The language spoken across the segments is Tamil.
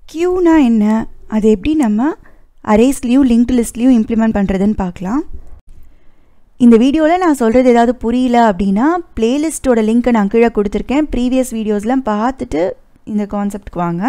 க்யூனா என்ன அது எப்படி நம்ம அரேஸ்லேயும் லிங்க்டு லிஸ்ட்லேயும் இம்ப்ளிமெண்ட் பண்ணுறதுன்னு பார்க்கலாம் இந்த வீடியோவில் நான் சொல்கிறது ஏதாவது புரியல அப்படின்னா பிளேலிஸ்ட்டோட லிங்க்கை நான் கீழே கொடுத்துருக்கேன் ப்ரீவியஸ் வீடியோஸ்லாம் பார்த்துட்டு இந்த கான்செப்ட்க்கு வாங்க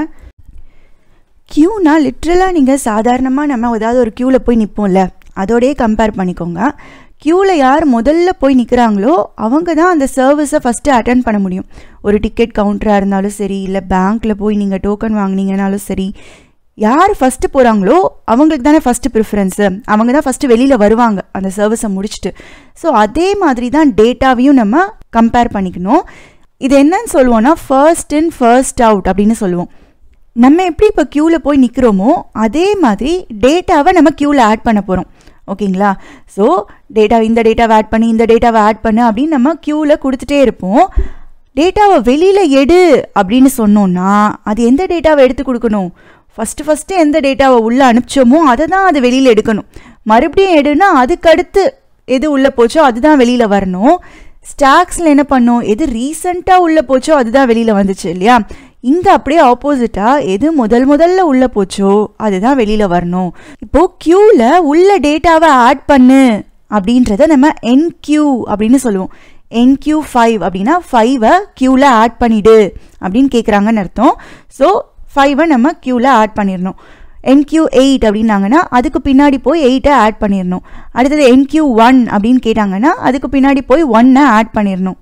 க்யூனா லிட்ரலாக நீங்கள் சாதாரணமாக நம்ம ஏதாவது ஒரு க்யூவில் போய் நிற்போம்ல அதோடயே கம்பேர் பண்ணிக்கோங்க க்யூவில் யார் முதல்ல போய் நிற்கிறாங்களோ அவங்க தான் அந்த சர்வீஸை ஃபஸ்ட்டு அட்டன் பண்ண முடியும் ஒரு டிக்கெட் கவுண்டராக இருந்தாலும் சரி இல்லை பேங்க்கில் போய் நீங்கள் டோக்கன் வாங்கினீங்கனாலும் சரி யார் ஃபஸ்ட்டு போகிறாங்களோ அவங்களுக்கு தானே ஃபஸ்ட்டு ப்ரிஃபரன்ஸு அவங்க தான் ஃபஸ்ட்டு வெளியில் வருவாங்க அந்த சர்வீஸை முடிச்சுட்டு ஸோ அதே மாதிரி தான் டேட்டாவையும் நம்ம கம்பேர் பண்ணிக்கணும் இது என்னன்னு சொல்லுவோம்னா ஃபர்ஸ்ட் இன் ஃபர்ஸ்ட் அவுட் அப்படின்னு சொல்லுவோம் நம்ம எப்படி இப்போ க்யூவில் போய் நிற்கிறோமோ அதே மாதிரி டேட்டாவை நம்ம க்யூவில் ஆட் பண்ண போகிறோம் ஓகேங்களா ஸோ டேட்டா இந்த டேட்டாவை ஆட் பண்ணி இந்த டேட்டாவை ஆட் பண்ணு அப்படின்னு நம்ம க்யூவில் கொடுத்துட்டே இருப்போம் டேட்டாவை வெளியில் எடு அப்படின்னு சொன்னோன்னா அது எந்த டேட்டாவை எடுத்து கொடுக்கணும் ஃபஸ்ட்டு ஃபஸ்ட்டு எந்த டேட்டாவை உள்ளே அனுப்பிச்சோமோ அதை தான் அது வெளியில் எடுக்கணும் மறுபடியும் எடுனா அதுக்கடுத்து எது உள்ளே போச்சோ அதுதான் வெளியில் வரணும் ஸ்டாக்ஸில் என்ன பண்ணோம் எது ரீசண்டாக உள்ளே போச்சோ அதுதான் வெளியில் வந்துச்சு இல்லையா இங்கே அப்படியே ஆப்போசிட்டாக எது முதல் முதல்ல உள்ளே போச்சோ அதுதான் வெளியில் வரணும் இப்போது க்யூவில் உள்ள டேட்டாவை ஆட் பண்ணு அப்படின்றத நம்ம என்கியூ அப்படின்னு சொல்லுவோம் என்கியூ ஃபைவ் அப்படின்னா ஃபைவை க்யூவில் ஆட் பண்ணிடு அப்படின்னு கேட்குறாங்கன்னு அர்த்தம் ஸோ ஃபைவை நம்ம க்யூவில் ஆட் பண்ணிடணும் என்கியூ எயிட் அப்படின்னாங்கன்னா அதுக்கு பின்னாடி போய் எயிட்டை ஆட் பண்ணிடணும் அடுத்தது என்கியூ ஒன் அப்படின்னு கேட்டாங்கன்னா அதுக்கு பின்னாடி போய் ஒன்னை ஆட் பண்ணிடணும்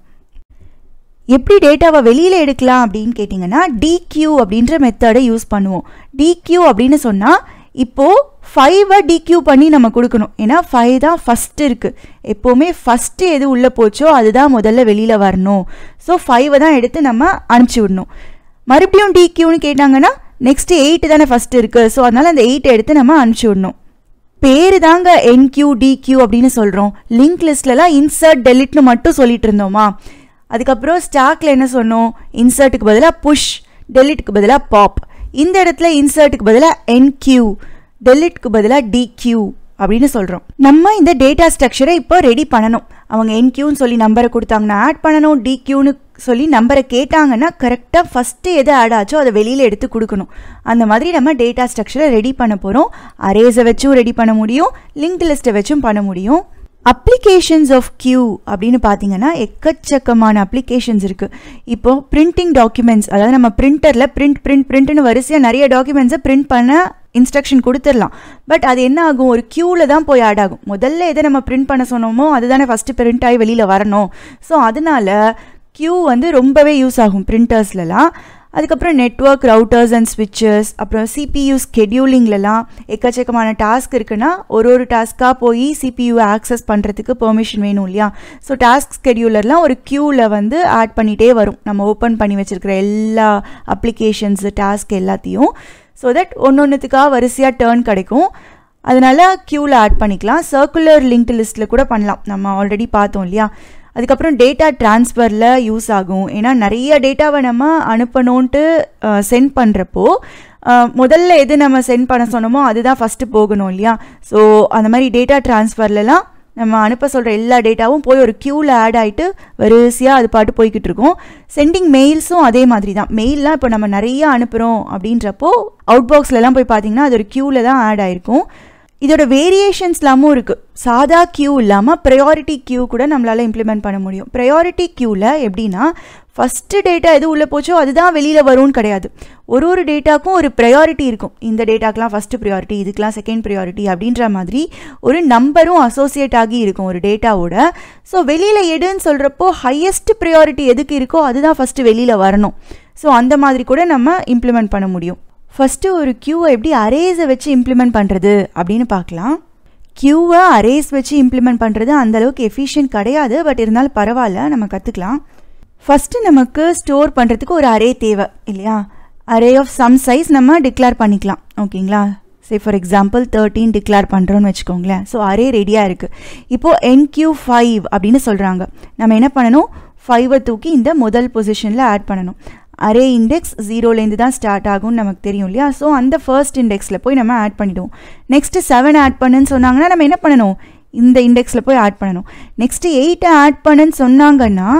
எப்படி டேட்டாவை வெளியில் எடுக்கலாம் அப்படின்னு கேட்டிங்கன்னா டிக்யூ அப்படின்ற மெத்தடை யூஸ் பண்ணுவோம் டிக்யூ அப்படின்னு சொன்னால் இப்போது ஃபைவை டிக்யூ பண்ணி நம்ம கொடுக்கணும் ஏன்னா ஃபைவ் தான் ஃபஸ்ட்டு இருக்குது எப்போவுமே ஃபஸ்ட்டு எது உள்ளே போச்சோ அதுதான் முதல்ல வெளியில் வரணும் ஸோ ஃபைவை தான் எடுத்து நம்ம அனுப்பிச்சி விடணும் மறுபடியும் டிக்யூன்னு கேட்டாங்கன்னா நெக்ஸ்ட் எயிட் தானே ஃபஸ்ட் இருக்கு ஸோ அதனால அந்த எயிட்டை எடுத்து நம்ம அனுப்பிச்சி விடணும் பேர் தாங்க என்கியூ டிக்யூ அப்படின்னு சொல்கிறோம் லிங்க் லிஸ்ட்லலாம் இன்சர்ட் டெலிட்னு மட்டும் சொல்லிட்டு இருந்தோமா அதுக்கப்புறம் ஸ்டாக்ல என்ன சொன்னோம் இன்சர்ட்டுக்கு பதிலாக புஷ் டெலிட்டுக்கு பதிலாக பாப் இந்த இடத்துல இன்சர்ட்டுக்கு பதிலாக என்கியூ டெலிட்க்கு பதிலாக டிக்யூ அப்படின்னு சொல்கிறோம் நம்ம இந்த டேட்டா ஸ்ட்ரக்சரை இப்போ ரெடி பண்ணணும் அவங்க என்கியூன்னு சொல்லி நம்பரை கொடுத்தாங்கன்னா ஆட் பண்ணணும் டிக்யூன்னு சொல்லி நம்பரை கேட்டாங்கன்னா கரெக்டாக ஃபஸ்ட்டு எது ஆட் ஆச்சோ அதை வெளியில் எடுத்து கொடுக்கணும் அந்த மாதிரி நம்ம டேட்டா ஸ்ட்ரக்சரை ரெடி பண்ண போகிறோம் அரேஸை வச்சும் ரெடி பண்ண முடியும் லிங்க் லிஸ்ட்டை வச்சும் பண்ண முடியும் அப்ளிகேஷன்ஸ் ஆஃப் கியூ அப்படின்னு பார்த்தீங்கன்னா எக்கச்சக்கமான அப்ளிகேஷன்ஸ் இருக்குது இப்போ பிரிண்டிங் டாக்குமெண்ட்ஸ் அதாவது நம்ம பிரிண்டரில் பிரிண்ட் பிரிண்ட் பிரிண்ட்னு வரிசையாக நிறைய டாக்குமெண்ட்ஸை பிரிண்ட் பண்ண இன்ஸ்ட்ரக்ஷன் கொடுத்துடலாம் பட் அது என்ன ஆகும் ஒரு க்யூவில் தான் போய் ஆட் ஆகும் முதல்ல எதை நம்ம பிரிண்ட் பண்ண சொன்னோமோ அதுதானே ஃபஸ்ட்டு பிரிண்ட் ஆகி வெளியில் வரணும் ஸோ அதனால க்யூ வந்து ரொம்பவே யூஸ் ஆகும் பிரிண்டர்ஸ்லலாம் அதுக்கப்புறம் நெட்ஒர்க் ரவுட்டர்ஸ் அண்ட் ஸ்விட்சஸ் அப்புறம் சிபியூ ஸ்கெடியூலிங்லலாம் எக்கச்சக்கமான டாஸ்க் இருக்குன்னா ஒரு ஒரு டாஸ்க்காக போய் சிபியூவை ஆக்சஸ் பண்ணுறதுக்கு பெர்மிஷன் வேணும் இல்லையா ஸோ டாஸ்க் ஸ்கெடியூலர்லாம் ஒரு க்யூவில் வந்து ஆட் பண்ணிகிட்டே வரும் நம்ம ஓப்பன் பண்ணி வச்சுருக்கிற எல்லா அப்ளிகேஷன்ஸு டாஸ்க் எல்லாத்தையும் ஸோ தட் ஒன்று ஒன்றுத்துக்காக வரிசையாக டேர்ன் கிடைக்கும் அதனால் க்யூவில் ஆட் பண்ணிக்கலாம் சர்க்குலர் லிங்க் லிஸ்ட்டில் கூட பண்ணலாம் நம்ம ஆல்ரெடி பார்த்தோம் இல்லையா அதுக்கப்புறம் டேட்டா ட்ரான்ஸ்ஃபரில் யூஸ் ஆகும் ஏன்னா நிறைய டேட்டாவை நம்ம அனுப்பணுன்ட்டு சென்ட் பண்ணுறப்போ முதல்ல எது நம்ம சென்ட் பண்ண சொன்னோமோ அதுதான் ஃபஸ்ட்டு போகணும் இல்லையா ஸோ அந்த மாதிரி டேட்டா ட்ரான்ஸ்ஃபர்லலாம் நம்ம அனுப்ப சொல்கிற எல்லா டேட்டாவும் போய் ஒரு க்யூவில் ஆட் ஆகிட்டு வரிசையாக அது பாட்டு போய்கிட்டு இருக்கும் சென்டிங் மெயில்ஸும் அதே மாதிரி தான் மெயிலெலாம் இப்போ நம்ம நிறைய அனுப்புகிறோம் அப்படின்றப்போ அவுட் பாக்ஸ்லலாம் போய் பார்த்தீங்கன்னா அது ஒரு க்யூவில் தான் ஆட் ஆகிருக்கும் இதோட வேரியேஷன்ஸ்லாமும் இருக்குது சாதா க்யூ இல்லாமல் ப்ரையாரிட்டி க்யூ கூட நம்மளால் இம்ப்ளிமெண்ட் பண்ண முடியும் ப்ரையாரிட்டி க்யூவில் எப்படின்னா ஃபஸ்ட்டு டேட்டா எது உள்ளே போச்சோ அதுதான் வெளியில் வரும்னு கிடையாது ஒரு ஒரு டேட்டாக்கும் ஒரு ப்ரையாரிட்டி இருக்கும் இந்த டேட்டாக்கெலாம் ஃபஸ்ட்டு ப்ரையாரிட்டி இதுக்கெலாம் செகண்ட் ப்ரையாரிட்டி அப்படின்ற மாதிரி ஒரு நம்பரும் அசோசியேட் ஆகி இருக்கும் ஒரு டேட்டாவோட ஸோ வெளியில் எடுன்னு சொல்கிறப்போ ஹையஸ்ட் ப்ரையாரிட்டி எதுக்கு இருக்கோ அதுதான் ஃபஸ்ட்டு வெளியில் வரணும் ஸோ அந்த மாதிரி கூட நம்ம இம்ப்ளிமெண்ட் பண்ண முடியும் ஃபஸ்ட்டு ஒரு க்யூவை எப்படி அரேஸை வச்சு இம்ப்ளிமெண்ட் பண்ணுறது அப்படின்னு பார்க்கலாம் க்யூவை அரேஸ் வச்சு இம்ப்ளிமெண்ட் பண்ணுறது அந்தளவுக்கு எஃபிஷியன்ட் கிடையாது பட் இருந்தாலும் பரவாயில்ல நம்ம கற்றுக்கலாம் ஃபஸ்ட்டு நமக்கு ஸ்டோர் பண்ணுறதுக்கு ஒரு அரே தேவை இல்லையா அரே ஆஃப் சம் சைஸ் நம்ம டிக்ளேர் பண்ணிக்கலாம் ஓகேங்களா say for example thirteen declare பண்ணுறோன்னு வச்சுக்கோங்களேன் ஸோ அரே ரெடியாக இருக்குது இப்போது என்கியூ ஃபைவ் அப்படின்னு சொல்கிறாங்க நம்ம என்ன பண்ணணும் ஃபைவை தூக்கி இந்த முதல் பொசிஷனில் ஆட் பண்ணணும் அரே இண்டெக்ஸ் ஜீரோலேருந்து தான் ஸ்டார்ட் ஆகும்னு நமக்கு தெரியும் இல்லையா ஸோ அந்த ஃபர்ஸ்ட் இண்டெக்ஸில் போய் நம்ம ஆட் பண்ணிவிடுவோம் நெக்ஸ்ட்டு செவன் ஆட் பண்ணுன்னு சொன்னாங்கன்னா நம்ம என்ன பண்ணணும் இந்த இண்டெக்ஸில் போய் ஆட் பண்ணணும் நெக்ஸ்ட்டு எயிட்டை ஆட் பண்ணுன்னு சொன்னாங்கன்னா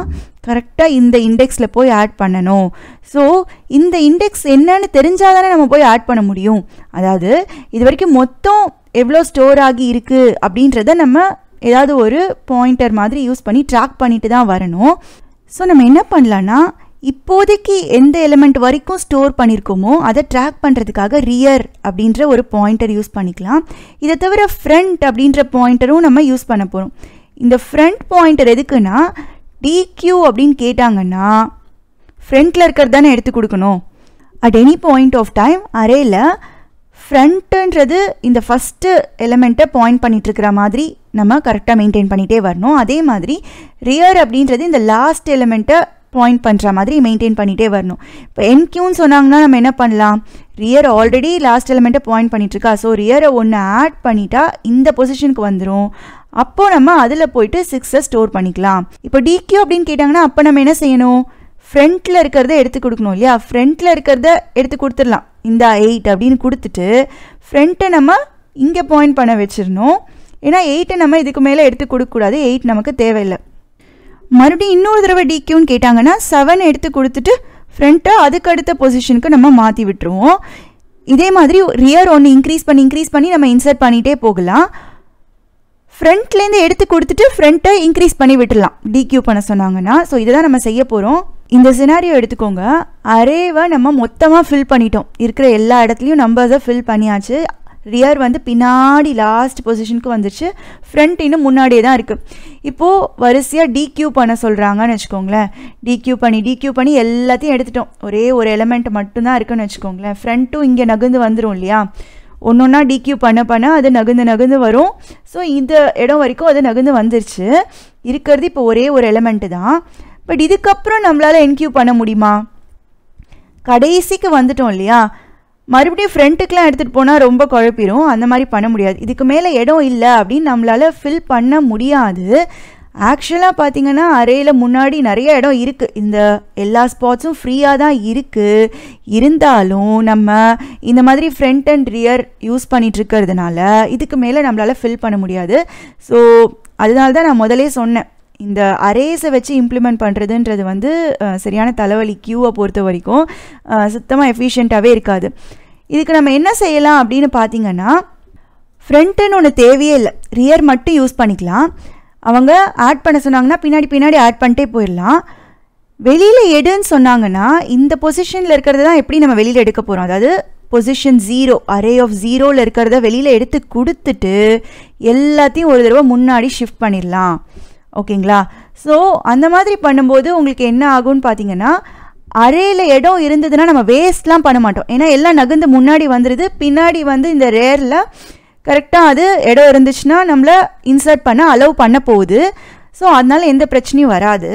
கரெக்டாக இந்த இண்டெக்ஸில் போய் ஆட் பண்ணணும் ஸோ இந்த இண்டெக்ஸ் என்னன்னு தெரிஞ்சால் தானே நம்ம போய் ஆட் பண்ண முடியும் அதாவது இது வரைக்கும் மொத்தம் எவ்வளோ ஸ்டோர் ஆகி இருக்குது அப்படின்றத நம்ம ஏதாவது ஒரு பாயிண்டர் மாதிரி யூஸ் பண்ணி ட்ராக் பண்ணிட்டு தான் வரணும் ஸோ நம்ம என்ன பண்ணலான்னா இப்போதைக்கு எந்த எலிமெண்ட் வரைக்கும் ஸ்டோர் பண்ணியிருக்கோமோ அதை ட்ராக் பண்ணுறதுக்காக ரியர் அப்படின்ற ஒரு பாயிண்டர் யூஸ் பண்ணிக்கலாம் இதை தவிர ஃப்ரண்ட் அப்படின்ற பாயிண்டரும் நம்ம யூஸ் பண்ண போகிறோம் இந்த ஃப்ரண்ட் பாயிண்டர் எதுக்குன்னா டிக்யூ அப்படின்னு கேட்டாங்கன்னா ஃப்ரண்ட்டில் இருக்கிறது தானே எடுத்து கொடுக்கணும் at any point of time அரேல ஃப்ரண்ட்டுன்றது இந்த ஃபஸ்ட்டு எலிமெண்ட்டை பாயிண்ட் பண்ணிகிட்ருக்கிற மாதிரி நம்ம கரெக்டாக மெயின்டைன் பண்ணிகிட்டே வரணும் அதே மாதிரி ரியர் அப்படின்றது இந்த லாஸ்ட் எலிமெண்ட்டை பாயிண்ட் பண்ணுற மாதிரி மெயின்டைன் பண்ணிகிட்டே வரணும் இப்போ என்கியூன்னு சொன்னாங்கன்னா நம்ம என்ன பண்ணலாம் ரியர் ஆல்ரெடி லாஸ்ட் எலிமெண்ட்டை பாயிண்ட் பண்ணிகிட்ருக்கா ஸோ ரியரை ஒன்று ஆட் பண்ணிட்டா இந்த பொசிஷனுக்கு வந்துடும் அப்போது நம்ம அதில் போயிட்டு சிக்ஸை ஸ்டோர் பண்ணிக்கலாம் இப்போ டிக்யூ அப்படின்னு கேட்டாங்கன்னா அப்போ நம்ம என்ன செய்யணும் ஃப்ரண்ட்டில் இருக்கிறத எடுத்து கொடுக்கணும் இல்லையா ஃப்ரண்ட்டில் இருக்கிறத எடுத்து கொடுத்துடலாம் இந்த எயிட் அப்படின்னு கொடுத்துட்டு ஃப்ரண்ட்டை நம்ம இங்கே பாயிண்ட் பண்ண வச்சிடணும் ஏன்னா எயிட்டை நம்ம இதுக்கு மேலே எடுத்து கொடுக்கக்கூடாது எயிட் நமக்கு தேவையில்லை மறுபடியும் இன்னொரு தடவை டிக்யூன்னு கேட்டாங்கன்னா செவன் எடுத்து கொடுத்துட்டு ஃப்ரண்ட்டை அதுக்கு அடுத்த பொசிஷனுக்கு நம்ம மாற்றி விட்டுருவோம் இதே மாதிரி ரியர் ஒன்று இன்க்ரீஸ் பண்ணி இன்க்ரீஸ் பண்ணி நம்ம இன்சர்ட் பண்ணிகிட்டே போகலாம் ஃப்ரண்ட்லேருந்து எடுத்து கொடுத்துட்டு ஃப்ரண்ட்டை இன்க்ரீஸ் பண்ணி விட்டுடலாம் டிக்யூ பண்ண சொன்னாங்கன்னா ஸோ இதை தான் நம்ம செய்ய போகிறோம் இந்த சினாரியோ எடுத்துக்கோங்க அரேவை நம்ம மொத்தமாக ஃபில் பண்ணிட்டோம் இருக்கிற எல்லா இடத்துலையும் நம்பர்ஸை ஃபில் பண்ணியாச்சு ரியர் வந்து பின்னாடி லாஸ்ட் பொசிஷனுக்கு வந்துருச்சு ஃப்ரண்ட் இன்னும் முன்னாடியே தான் இருக்குது இப்போது வரிசையாக டிக்யூ பண்ண சொல்கிறாங்கன்னு வச்சுக்கோங்களேன் டிக்யூ பண்ணி டிக்யூ பண்ணி எல்லாத்தையும் எடுத்துட்டோம் ஒரே ஒரு எலமெண்ட் மட்டும்தான் இருக்குன்னு வச்சுக்கோங்களேன் ஃப்ரண்ட்டும் இங்கே நகர்ந்து வந்துடும் இல்லையா ஒன்று ஒன்றா டிக்யூ பண்ண பண்ண அது நகர்ந்து நகர்ந்து வரும் ஸோ இந்த இடம் வரைக்கும் அது நகர்ந்து வந்துருச்சு இருக்கிறது இப்போ ஒரே ஒரு எலமெண்ட்டு தான் பட் இதுக்கப்புறம் நம்மளால் என்கியூ பண்ண முடியுமா கடைசிக்கு வந்துட்டோம் இல்லையா மறுபடியும் ஃப்ரண்ட்டுக்கெலாம் எடுத்துகிட்டு போனால் ரொம்ப குழப்பிடும் அந்த மாதிரி பண்ண முடியாது இதுக்கு மேலே இடம் இல்லை அப்படின்னு நம்மளால் ஃபில் பண்ண முடியாது ஆக்சுவலாக பார்த்தீங்கன்னா அரேயில் முன்னாடி நிறைய இடம் இருக்குது இந்த எல்லா ஸ்பாட்ஸும் ஃப்ரீயாக தான் இருக்குது இருந்தாலும் நம்ம இந்த மாதிரி ஃப்ரண்ட் அண்ட் ரியர் யூஸ் பண்ணிகிட்டு இருக்கிறதுனால இதுக்கு மேலே நம்மளால் ஃபில் பண்ண முடியாது ஸோ அதனால தான் நான் முதலே சொன்னேன் இந்த அரேஸை வச்சு இம்ப்ளிமெண்ட் பண்ணுறதுன்றது வந்து சரியான தலைவலி க்யூவை பொறுத்த வரைக்கும் சுத்தமாக எஃபிஷியண்ட்டாகவே இருக்காது இதுக்கு நம்ம என்ன செய்யலாம் அப்படின்னு பார்த்தீங்கன்னா ஃப்ரண்ட்டுன்னு ஒன்று தேவையே இல்லை ரியர் மட்டும் யூஸ் பண்ணிக்கலாம் அவங்க ஆட் பண்ண சொன்னாங்கன்னா பின்னாடி பின்னாடி ஆட் பண்ணிட்டே போயிடலாம் வெளியில் எடுன்னு சொன்னாங்கன்னா இந்த பொசிஷனில் இருக்கிறத தான் எப்படி நம்ம வெளியில் எடுக்க போகிறோம் அதாவது பொசிஷன் ஜீரோ அரே ஆஃப் ஜீரோவில் இருக்கிறத வெளியில் எடுத்து கொடுத்துட்டு எல்லாத்தையும் ஒரு தடவை முன்னாடி ஷிஃப்ட் பண்ணிடலாம் ஓகேங்களா ஸோ அந்த மாதிரி பண்ணும்போது உங்களுக்கு என்ன ஆகும்னு பார்த்தீங்கன்னா அரேல இடம் இருந்ததுன்னா நம்ம வேஸ்ட்லாம் பண்ண மாட்டோம் ஏன்னா எல்லாம் நகர்ந்து முன்னாடி வந்துடுது பின்னாடி வந்து இந்த ரேரில் கரெக்டாக அது இடம் இருந்துச்சுன்னா நம்மளை இன்சர்ட் பண்ண அலோவ் பண்ண போகுது ஸோ அதனால எந்த பிரச்சனையும் வராது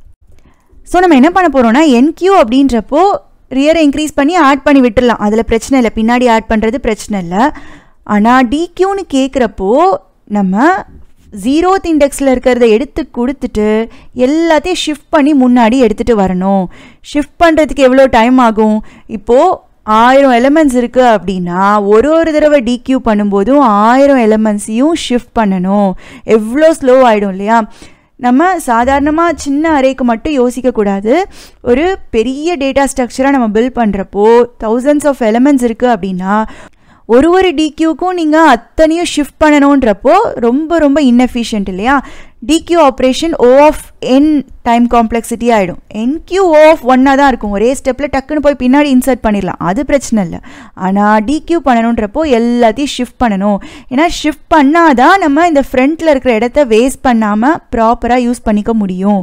ஸோ நம்ம என்ன பண்ண போகிறோம்னா என்கியூ அப்படின்றப்போ ரியரை இன்க்ரீஸ் பண்ணி ஆட் பண்ணி விட்டுடலாம் அதில் பிரச்சனை இல்லை பின்னாடி ஆட் பண்ணுறது பிரச்சனை இல்லை ஆனால் டிக்யூன்னு கேட்குறப்போ நம்ம ஜீரோத் இண்டெக்ஸில் இருக்கிறத எடுத்து கொடுத்துட்டு எல்லாத்தையும் ஷிஃப்ட் பண்ணி முன்னாடி எடுத்துகிட்டு வரணும் ஷிஃப்ட் பண்ணுறதுக்கு எவ்வளோ டைம் ஆகும் இப்போது ஆயிரம் எலமெண்ட்ஸ் இருக்குது அப்படின்னா ஒரு ஒரு தடவை டிக்யூ பண்ணும்போதும் ஆயிரம் எலமெண்ட்ஸையும் ஷிஃப்ட் பண்ணணும் எவ்வளோ ஸ்லோ ஆகிடும் இல்லையா நம்ம சாதாரணமாக சின்ன அரேக்கு மட்டும் யோசிக்கக்கூடாது ஒரு பெரிய டேட்டா ஸ்ட்ரக்சராக நம்ம பில்ட் பண்ணுறப்போ தௌசண்ட்ஸ் ஆஃப் எலமெண்ட்ஸ் இருக்குது அப்படின்னா ஒரு ஒரு டிக்யூக்கும் நீங்கள் அத்தனையும் ஷிஃப்ட் பண்ணணுன்றப்போ ரொம்ப ரொம்ப இன்எஃபிஷியன்ட் இல்லையா dequeue operation O of n time complexity ஆகிடும் என்கியூ ஓ ஆஃப் ஒன்னாக தான் இருக்கும் ஒரே ஸ்டெப்பில் டக்குன்னு போய் பின்னாடி இன்சர்ட் பண்ணிடலாம் அது பிரச்சனை இல்லை ஆனால் டிக்யூ பண்ணணுன்றப்போ எல்லாத்தையும் ஷிஃப்ட் பண்ணணும் ஏன்னா ஷிஃப்ட் பண்ணால் தான் நம்ம இந்த ஃப்ரண்ட்டில் இருக்கிற இடத்த வேஸ்ட் பண்ணாமல் ப்ராப்பராக யூஸ் பண்ணிக்க முடியும்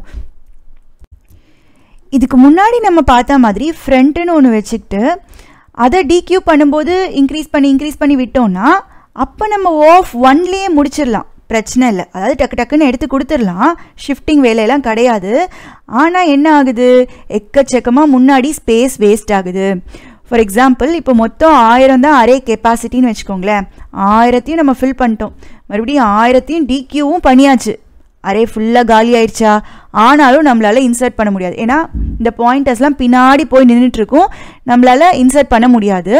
இதுக்கு முன்னாடி நம்ம பார்த்த மாதிரி ஃப்ரண்ட்டுன்னு ஒன்று வச்சுக்கிட்டு அதை டிக்யூ பண்ணும்போது இன்க்ரீஸ் பண்ணி இன்க்ரீஸ் பண்ணி விட்டோம்னா அப்போ நம்ம ஆஃப் ஒன்லேயே முடிச்சிடலாம் பிரச்சனை இல்லை அதாவது டக்கு டக்குன்னு எடுத்து கொடுத்துடலாம் ஷிஃப்டிங் வேலையெல்லாம் கிடையாது ஆனால் என்ன ஆகுது எக்கச்சக்கமாக முன்னாடி ஸ்பேஸ் வேஸ்ட் ஆகுது ஃபார் எக்ஸாம்பிள் இப்போ மொத்தம் ஆயிரம் தான் அரே கெப்பாசிட்டின்னு வச்சுக்கோங்களேன் ஆயிரத்தையும் நம்ம ஃபில் பண்ணிட்டோம் மறுபடியும் ஆயிரத்தையும் டிக்யூவும் பண்ணியாச்சு அரே ஃபுல்லாக காலி ஆயிடுச்சா ஆனாலும் நம்மளால் இன்சர்ட் பண்ண முடியாது ஏன்னா இந்த பாயிண்டர்ஸ்லாம் பின்னாடி போய் நின்றுட்டுருக்கும் நம்மளால் இன்சர்ட் பண்ண முடியாது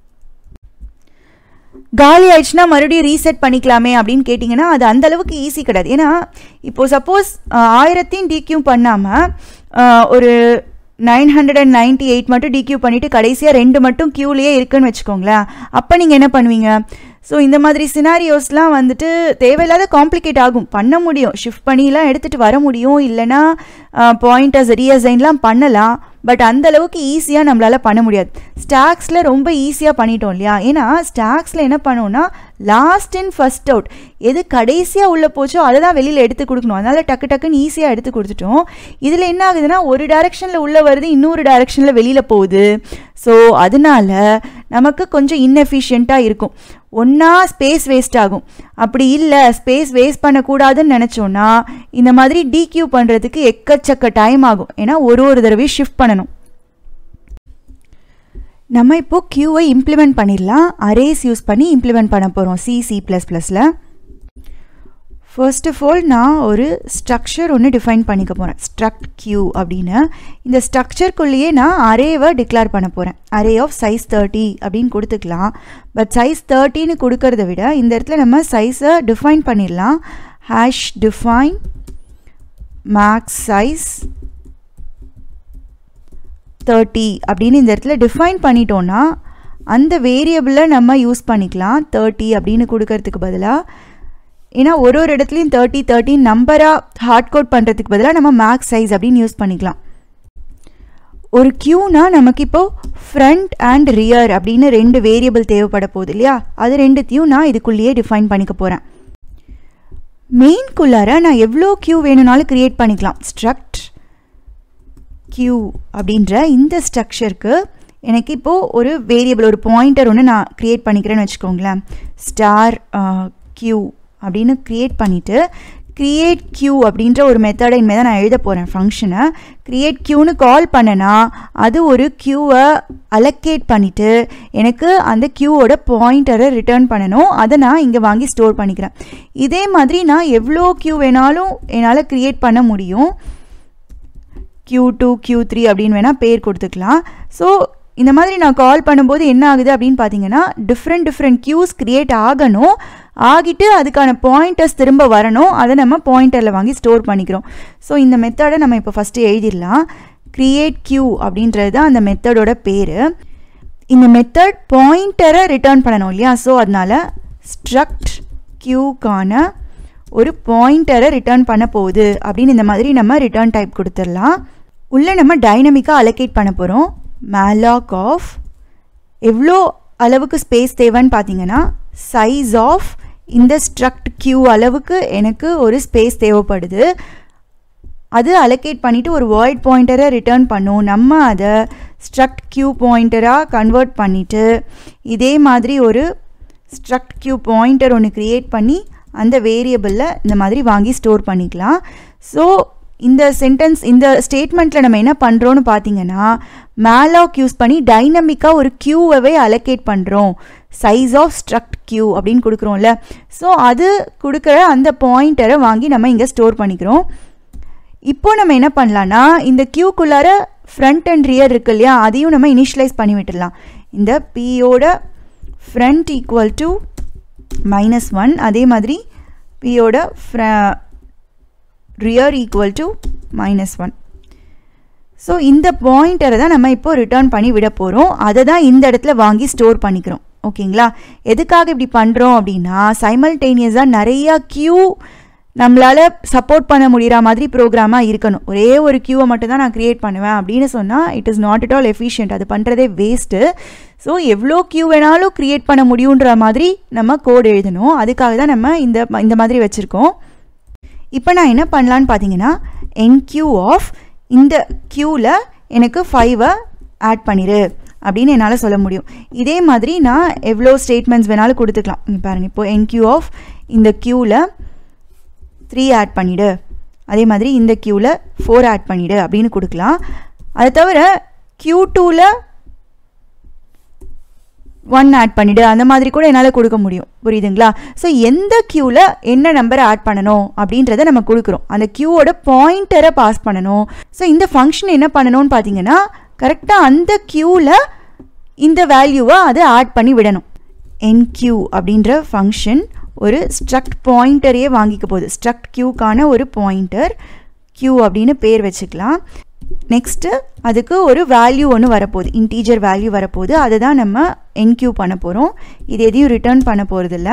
காலி ஆயிடுச்சுன்னா மறுபடியும் ரீசெட் பண்ணிக்கலாமே அப்படின்னு கேட்டிங்கன்னா அது அந்த அளவுக்கு ஈஸி கிடையாது ஏன்னா இப்போ சப்போஸ் ஆயிரத்தையும் டிக்யூ பண்ணாமல் ஒரு nine hundred and ninety eight மட்டும் டிக்யூ பண்ணிவிட்டு கடைசியாக ரெண்டு மட்டும் க்யூலேயே இருக்குன்னு வச்சுக்கோங்களேன் அப்போ நீங்கள் என்ன பண்ணுவீங்க ஸோ இந்த மாதிரி சினாரியோஸ்லாம் வந்துட்டு தேவையில்லாத காம்ப்ளிகேட் ஆகும் பண்ண முடியும் ஷிஃப்ட் பண்ணிலாம் எடுத்துகிட்டு வர முடியும் இல்லைனா பாயிண்டர்ஸ் ரீஅசைன்லாம் பண்ணலாம் பட் அந்த அளவுக்கு ஈஸியாக நம்மளால் பண்ண முடியாது ஸ்டாக்ஸில் ரொம்ப ஈஸியாக பண்ணிட்டோம் இல்லையா ஏன்னா ஸ்டாக்ஸில் என்ன பண்ணோன்னா லாஸ்ட் இன் ஃபஸ்ட் அவுட் எது கடைசியாக உள்ளே போச்சோ அதை தான் வெளியில் எடுத்து கொடுக்கணும் அதனால் டக்கு டக்குன்னு ஈஸியாக எடுத்து கொடுத்துட்டோம் இதில் என்ன ஆகுதுன்னா ஒரு டைரெக்ஷனில் உள்ளே வருது இன்னொரு டைரெக்ஷனில் வெளியில் போகுது ஸோ அதனால நமக்கு கொஞ்சம் இன்எஃபிஷியண்ட்டாக இருக்கும் ஒன்றா ஸ்பேஸ் வேஸ்ட் ஆகும் அப்படி இல்லை ஸ்பேஸ் வேஸ்ட் பண்ணக்கூடாதுன்னு நினச்சோன்னா இந்த மாதிரி டிக்யூ பண்ணுறதுக்கு எக்கச்சக்க டைம் ஆகும் ஏன்னா ஒரு ஒரு தடவையும் ஷிஃப்ட் பண்ணணும் நம்ம இப்போது க்யூவை இம்ப்ளிமெண்ட் பண்ணிடலாம் அரேஸ் யூஸ் பண்ணி இம்ப்ளிமெண்ட் பண்ண போகிறோம் சி சி ப்ளஸ் ப்ளஸில் ஃபர்ஸ்ட் ஆஃப் ஆல் நான் ஒரு ஸ்ட்ரக்சர் ஒன்று டிஃபைன் பண்ணிக்க போகிறேன் ஸ்ட்ரக்ட் கியூ அப்படின்னு இந்த ஸ்ட்ரக்சர்க்குள்ளேயே நான் அரேவை டிக்ளேர் பண்ண போகிறேன் அரே ஆஃப் சைஸ் தேர்ட்டி அப்படின்னு கொடுத்துக்கலாம் பட் சைஸ் தேர்ட்டின்னு கொடுக்கறத விட இந்த இடத்துல நம்ம சைஸை டிஃபைன் பண்ணிடலாம் hash define max size thirty அப்படின்னு இந்த இடத்துல டிஃபைன் பண்ணிட்டோன்னா அந்த வேரியபிளை நம்ம யூஸ் பண்ணிக்கலாம் தேர்ட்டி அப்படின்னு கொடுக்கறதுக்கு பதிலாக ஏன்னா ஒரு ஒரு இடத்துலையும் தேர்ட்டி தேர்ட்டின் நம்பராக ஹார்ட் கோட் பண்ணுறதுக்கு பதிலாக நம்ம மேக்ஸ் சைஸ் அப்படின்னு யூஸ் பண்ணிக்கலாம் ஒரு க்யூனா நமக்கு இப்போது ஃப்ரண்ட் அண்ட் ரியர் அப்படின்னு ரெண்டு வேரியபிள் தேவைப்பட போகுது இல்லையா அது ரெண்டுத்தையும் நான் இதுக்குள்ளேயே டிஃபைன் பண்ணிக்க போகிறேன் மெயின்குள்ளார நான் எவ்வளோ க்யூ வேணும்னாலும் க்ரியேட் பண்ணிக்கலாம் ஸ்ட்ரக்ட் க்யூ அப்படின்ற இந்த ஸ்ட்ரக்சருக்கு எனக்கு இப்போது ஒரு வேரியபிள் ஒரு பாயிண்டர் ஒன்று நான் க்ரியேட் பண்ணிக்கிறேன்னு வச்சுக்கோங்களேன் ஸ்டார் க்யூ அப்படின்னு க்ரியேட் பண்ணிவிட்டு க்ரியேட் க்யூ அப்படின்ற ஒரு மெத்தடை இனிமேல் தான் நான் எழுத போகிறேன் ஃபங்க்ஷனை க்ரியேட் க்யூன்னு கால் பண்ணனா அது ஒரு க்யூவை அலக்கேட் பண்ணிவிட்டு எனக்கு அந்த க்யூவோட பாயிண்டரை ரிட்டர்ன் பண்ணணும் அதை நான் இங்கே வாங்கி ஸ்டோர் பண்ணிக்கிறேன் இதே மாதிரி நான் எவ்வளோ க்யூ வேணாலும் என்னால் க்ரியேட் பண்ண முடியும் க்யூ டூ க்யூ த்ரீ அப்படின்னு வேணால் பேர் கொடுத்துக்கலாம் ஸோ இந்த மாதிரி நான் கால் பண்ணும்போது என்ன ஆகுது அப்படின்னு பார்த்தீங்கன்னா டிஃப்ரெண்ட் டிஃப்ரெண்ட் க்யூஸ் க்ரியேட் ஆகணும் ஆகிட்டு அதுக்கான பாயிண்டர்ஸ் திரும்ப வரணும் அதை நம்ம பாயிண்டரில் வாங்கி ஸ்டோர் பண்ணிக்கிறோம் ஸோ இந்த மெத்தடை நம்ம இப்போ ஃபஸ்ட்டு எழுதிடலாம் க்ரியேட் க்யூ அப்படின்றது தான் அந்த மெத்தடோட பேர் இந்த மெத்தட் பாயிண்டரை ரிட்டர்ன் பண்ணணும் இல்லையா ஸோ அதனால் ஸ்ட்ரக்ட் க்யூக்கான ஒரு பாயிண்டரை ரிட்டர்ன் பண்ண போகுது அப்படின்னு இந்த மாதிரி நம்ம ரிட்டர்ன் டைப் கொடுத்துடலாம் உள்ளே நம்ம டைனமிக்காக அலோகேட் பண்ண போகிறோம் மேலாக் ஆஃப் எவ்வளோ அளவுக்கு ஸ்பேஸ் தேவைன்னு பார்த்தீங்கன்னா சைஸ் ஆஃப் இந்த ஸ்ட்ரக்ட் கியூ அளவுக்கு எனக்கு ஒரு ஸ்பேஸ் தேவைப்படுது அது அலோகேட் பண்ணிவிட்டு ஒரு வாய்ட் பாயிண்டரை ரிட்டர்ன் பண்ணும் நம்ம அதை ஸ்ட்ரக்ட் கியூ பாயிண்டராக கன்வெர்ட் பண்ணிவிட்டு இதே மாதிரி ஒரு ஸ்ட்ரக்ட் கியூ பாயிண்டர் ஒன்று க்ரியேட் பண்ணி அந்த வேரியபிளில் இந்த மாதிரி வாங்கி ஸ்டோர் பண்ணிக்கலாம் ஸோ இந்த சென்டென்ஸ் இந்த ஸ்டேட்மெண்ட்டில் நம்ம என்ன பண்ணுறோன்னு பார்த்தீங்கன்னா மேலாக் யூஸ் பண்ணி டைனமிக்காக ஒரு க்யூவை அலோகேட் பண்ணுறோம் சைஸ் ஆஃப் ஸ்ட்ரக்ட் க்யூ அப்படின்னு கொடுக்குறோம்ல ஸோ அது கொடுக்குற அந்த பாயிண்டரை வாங்கி நம்ம இங்கே ஸ்டோர் பண்ணிக்கிறோம் இப்போ நம்ம என்ன பண்ணலான்னா இந்த க்யூக்குள்ளார ஃப்ரண்ட் அண்ட் ரியர் இருக்கு இல்லையா அதையும் நம்ம இனிஷியலைஸ் பண்ணி விட்டுடலாம் இந்த பியோட front equal to minus one அதே மாதிரி பியோட ஃப்ர rear equal to minus one so இந்த பாயிண்டரை தான் நம்ம இப்போ ரிட்டர்ன் பண்ணி விட போகிறோம் அதை தான் இந்த இடத்துல வாங்கி ஸ்டோர் பண்ணிக்கிறோம் ஓகேங்களா எதுக்காக இப்படி பண்ணுறோம் அப்படின்னா சைமல்டேனியஸாக நிறையா க்யூ நம்மளால் சப்போர்ட் பண்ண முடிகிற மாதிரி ப்ரோக்ராமாக இருக்கணும் ஒரே ஒரு க்யூவை மட்டும் தான் நான் க்ரியேட் பண்ணுவேன் அப்படின்னு சொன்னால் it is not at all efficient அது பண்ணுறதே வேஸ்ட்டு ஸோ எவ்வளோ க்யூ வேணாலும் க்ரியேட் பண்ண முடியுன்ற மாதிரி நம்ம கோட் எழுதணும் அதுக்காக தான் நம்ம இந்த இந்த மாதிரி வச்சுருக்கோம் இப்போ நான் என்ன பண்ணலான்னு பார்த்தீங்கன்னா என் கியூ ஆஃப் இந்த க்யூவில் எனக்கு ஃபைவை ஆட் பண்ணிடு அப்படின்னு என்னால் சொல்ல முடியும் இதே மாதிரி நான் எவ்வளோ ஸ்டேட்மெண்ட்ஸ் வேணாலும் கொடுத்துக்கலாம் இங்கே பாருங்கள் இப்போ என் கியூ ஆஃப் இந்த க்யூவில் த்ரீ ஆட் பண்ணிவிடு அதே மாதிரி இந்த க்யூவில் ஃபோர் ஆட் பண்ணிவிடு அப்படின்னு கொடுக்கலாம் அதை தவிர க்யூ டூவில் ஒன் ஆட் பண்ணிவிடு அந்த மாதிரி கூட என்னால் கொடுக்க முடியும் புரியுதுங்களா ஸோ எந்த க்யூவில் என்ன நம்பரை ஆட் பண்ணணும் அப்படின்றத நம்ம கொடுக்குறோம் அந்த க்யூவோட பாயிண்டரை பாஸ் பண்ணணும் ஸோ இந்த ஃபங்க்ஷன் என்ன பண்ணணும்னு பார்த்தீங்கன்னா கரெக்டாக அந்த க்யூவில் இந்த வேல்யூவை அதை ஆட் பண்ணி விடணும் என்கியூ அப்படின்ற ஃபங்க்ஷன் ஒரு ஸ்ட்ரக்ட் பாயிண்டரையே வாங்கிக்க போகுது ஸ்ட்ரக்ட் க்யூக்கான ஒரு பாயிண்டர் க்யூ அப்படின்னு பேர் வச்சுக்கலாம் நெக்ஸ்ட்டு அதுக்கு ஒரு வேல்யூ ஒன்று வரப்போகுது இன்டீஜர் வேல்யூ வரப்போகுது அதை தான் நம்ம என்கியூ பண்ண போகிறோம் இது எதையும் ரிட்டர்ன் பண்ண போகிறதில்ல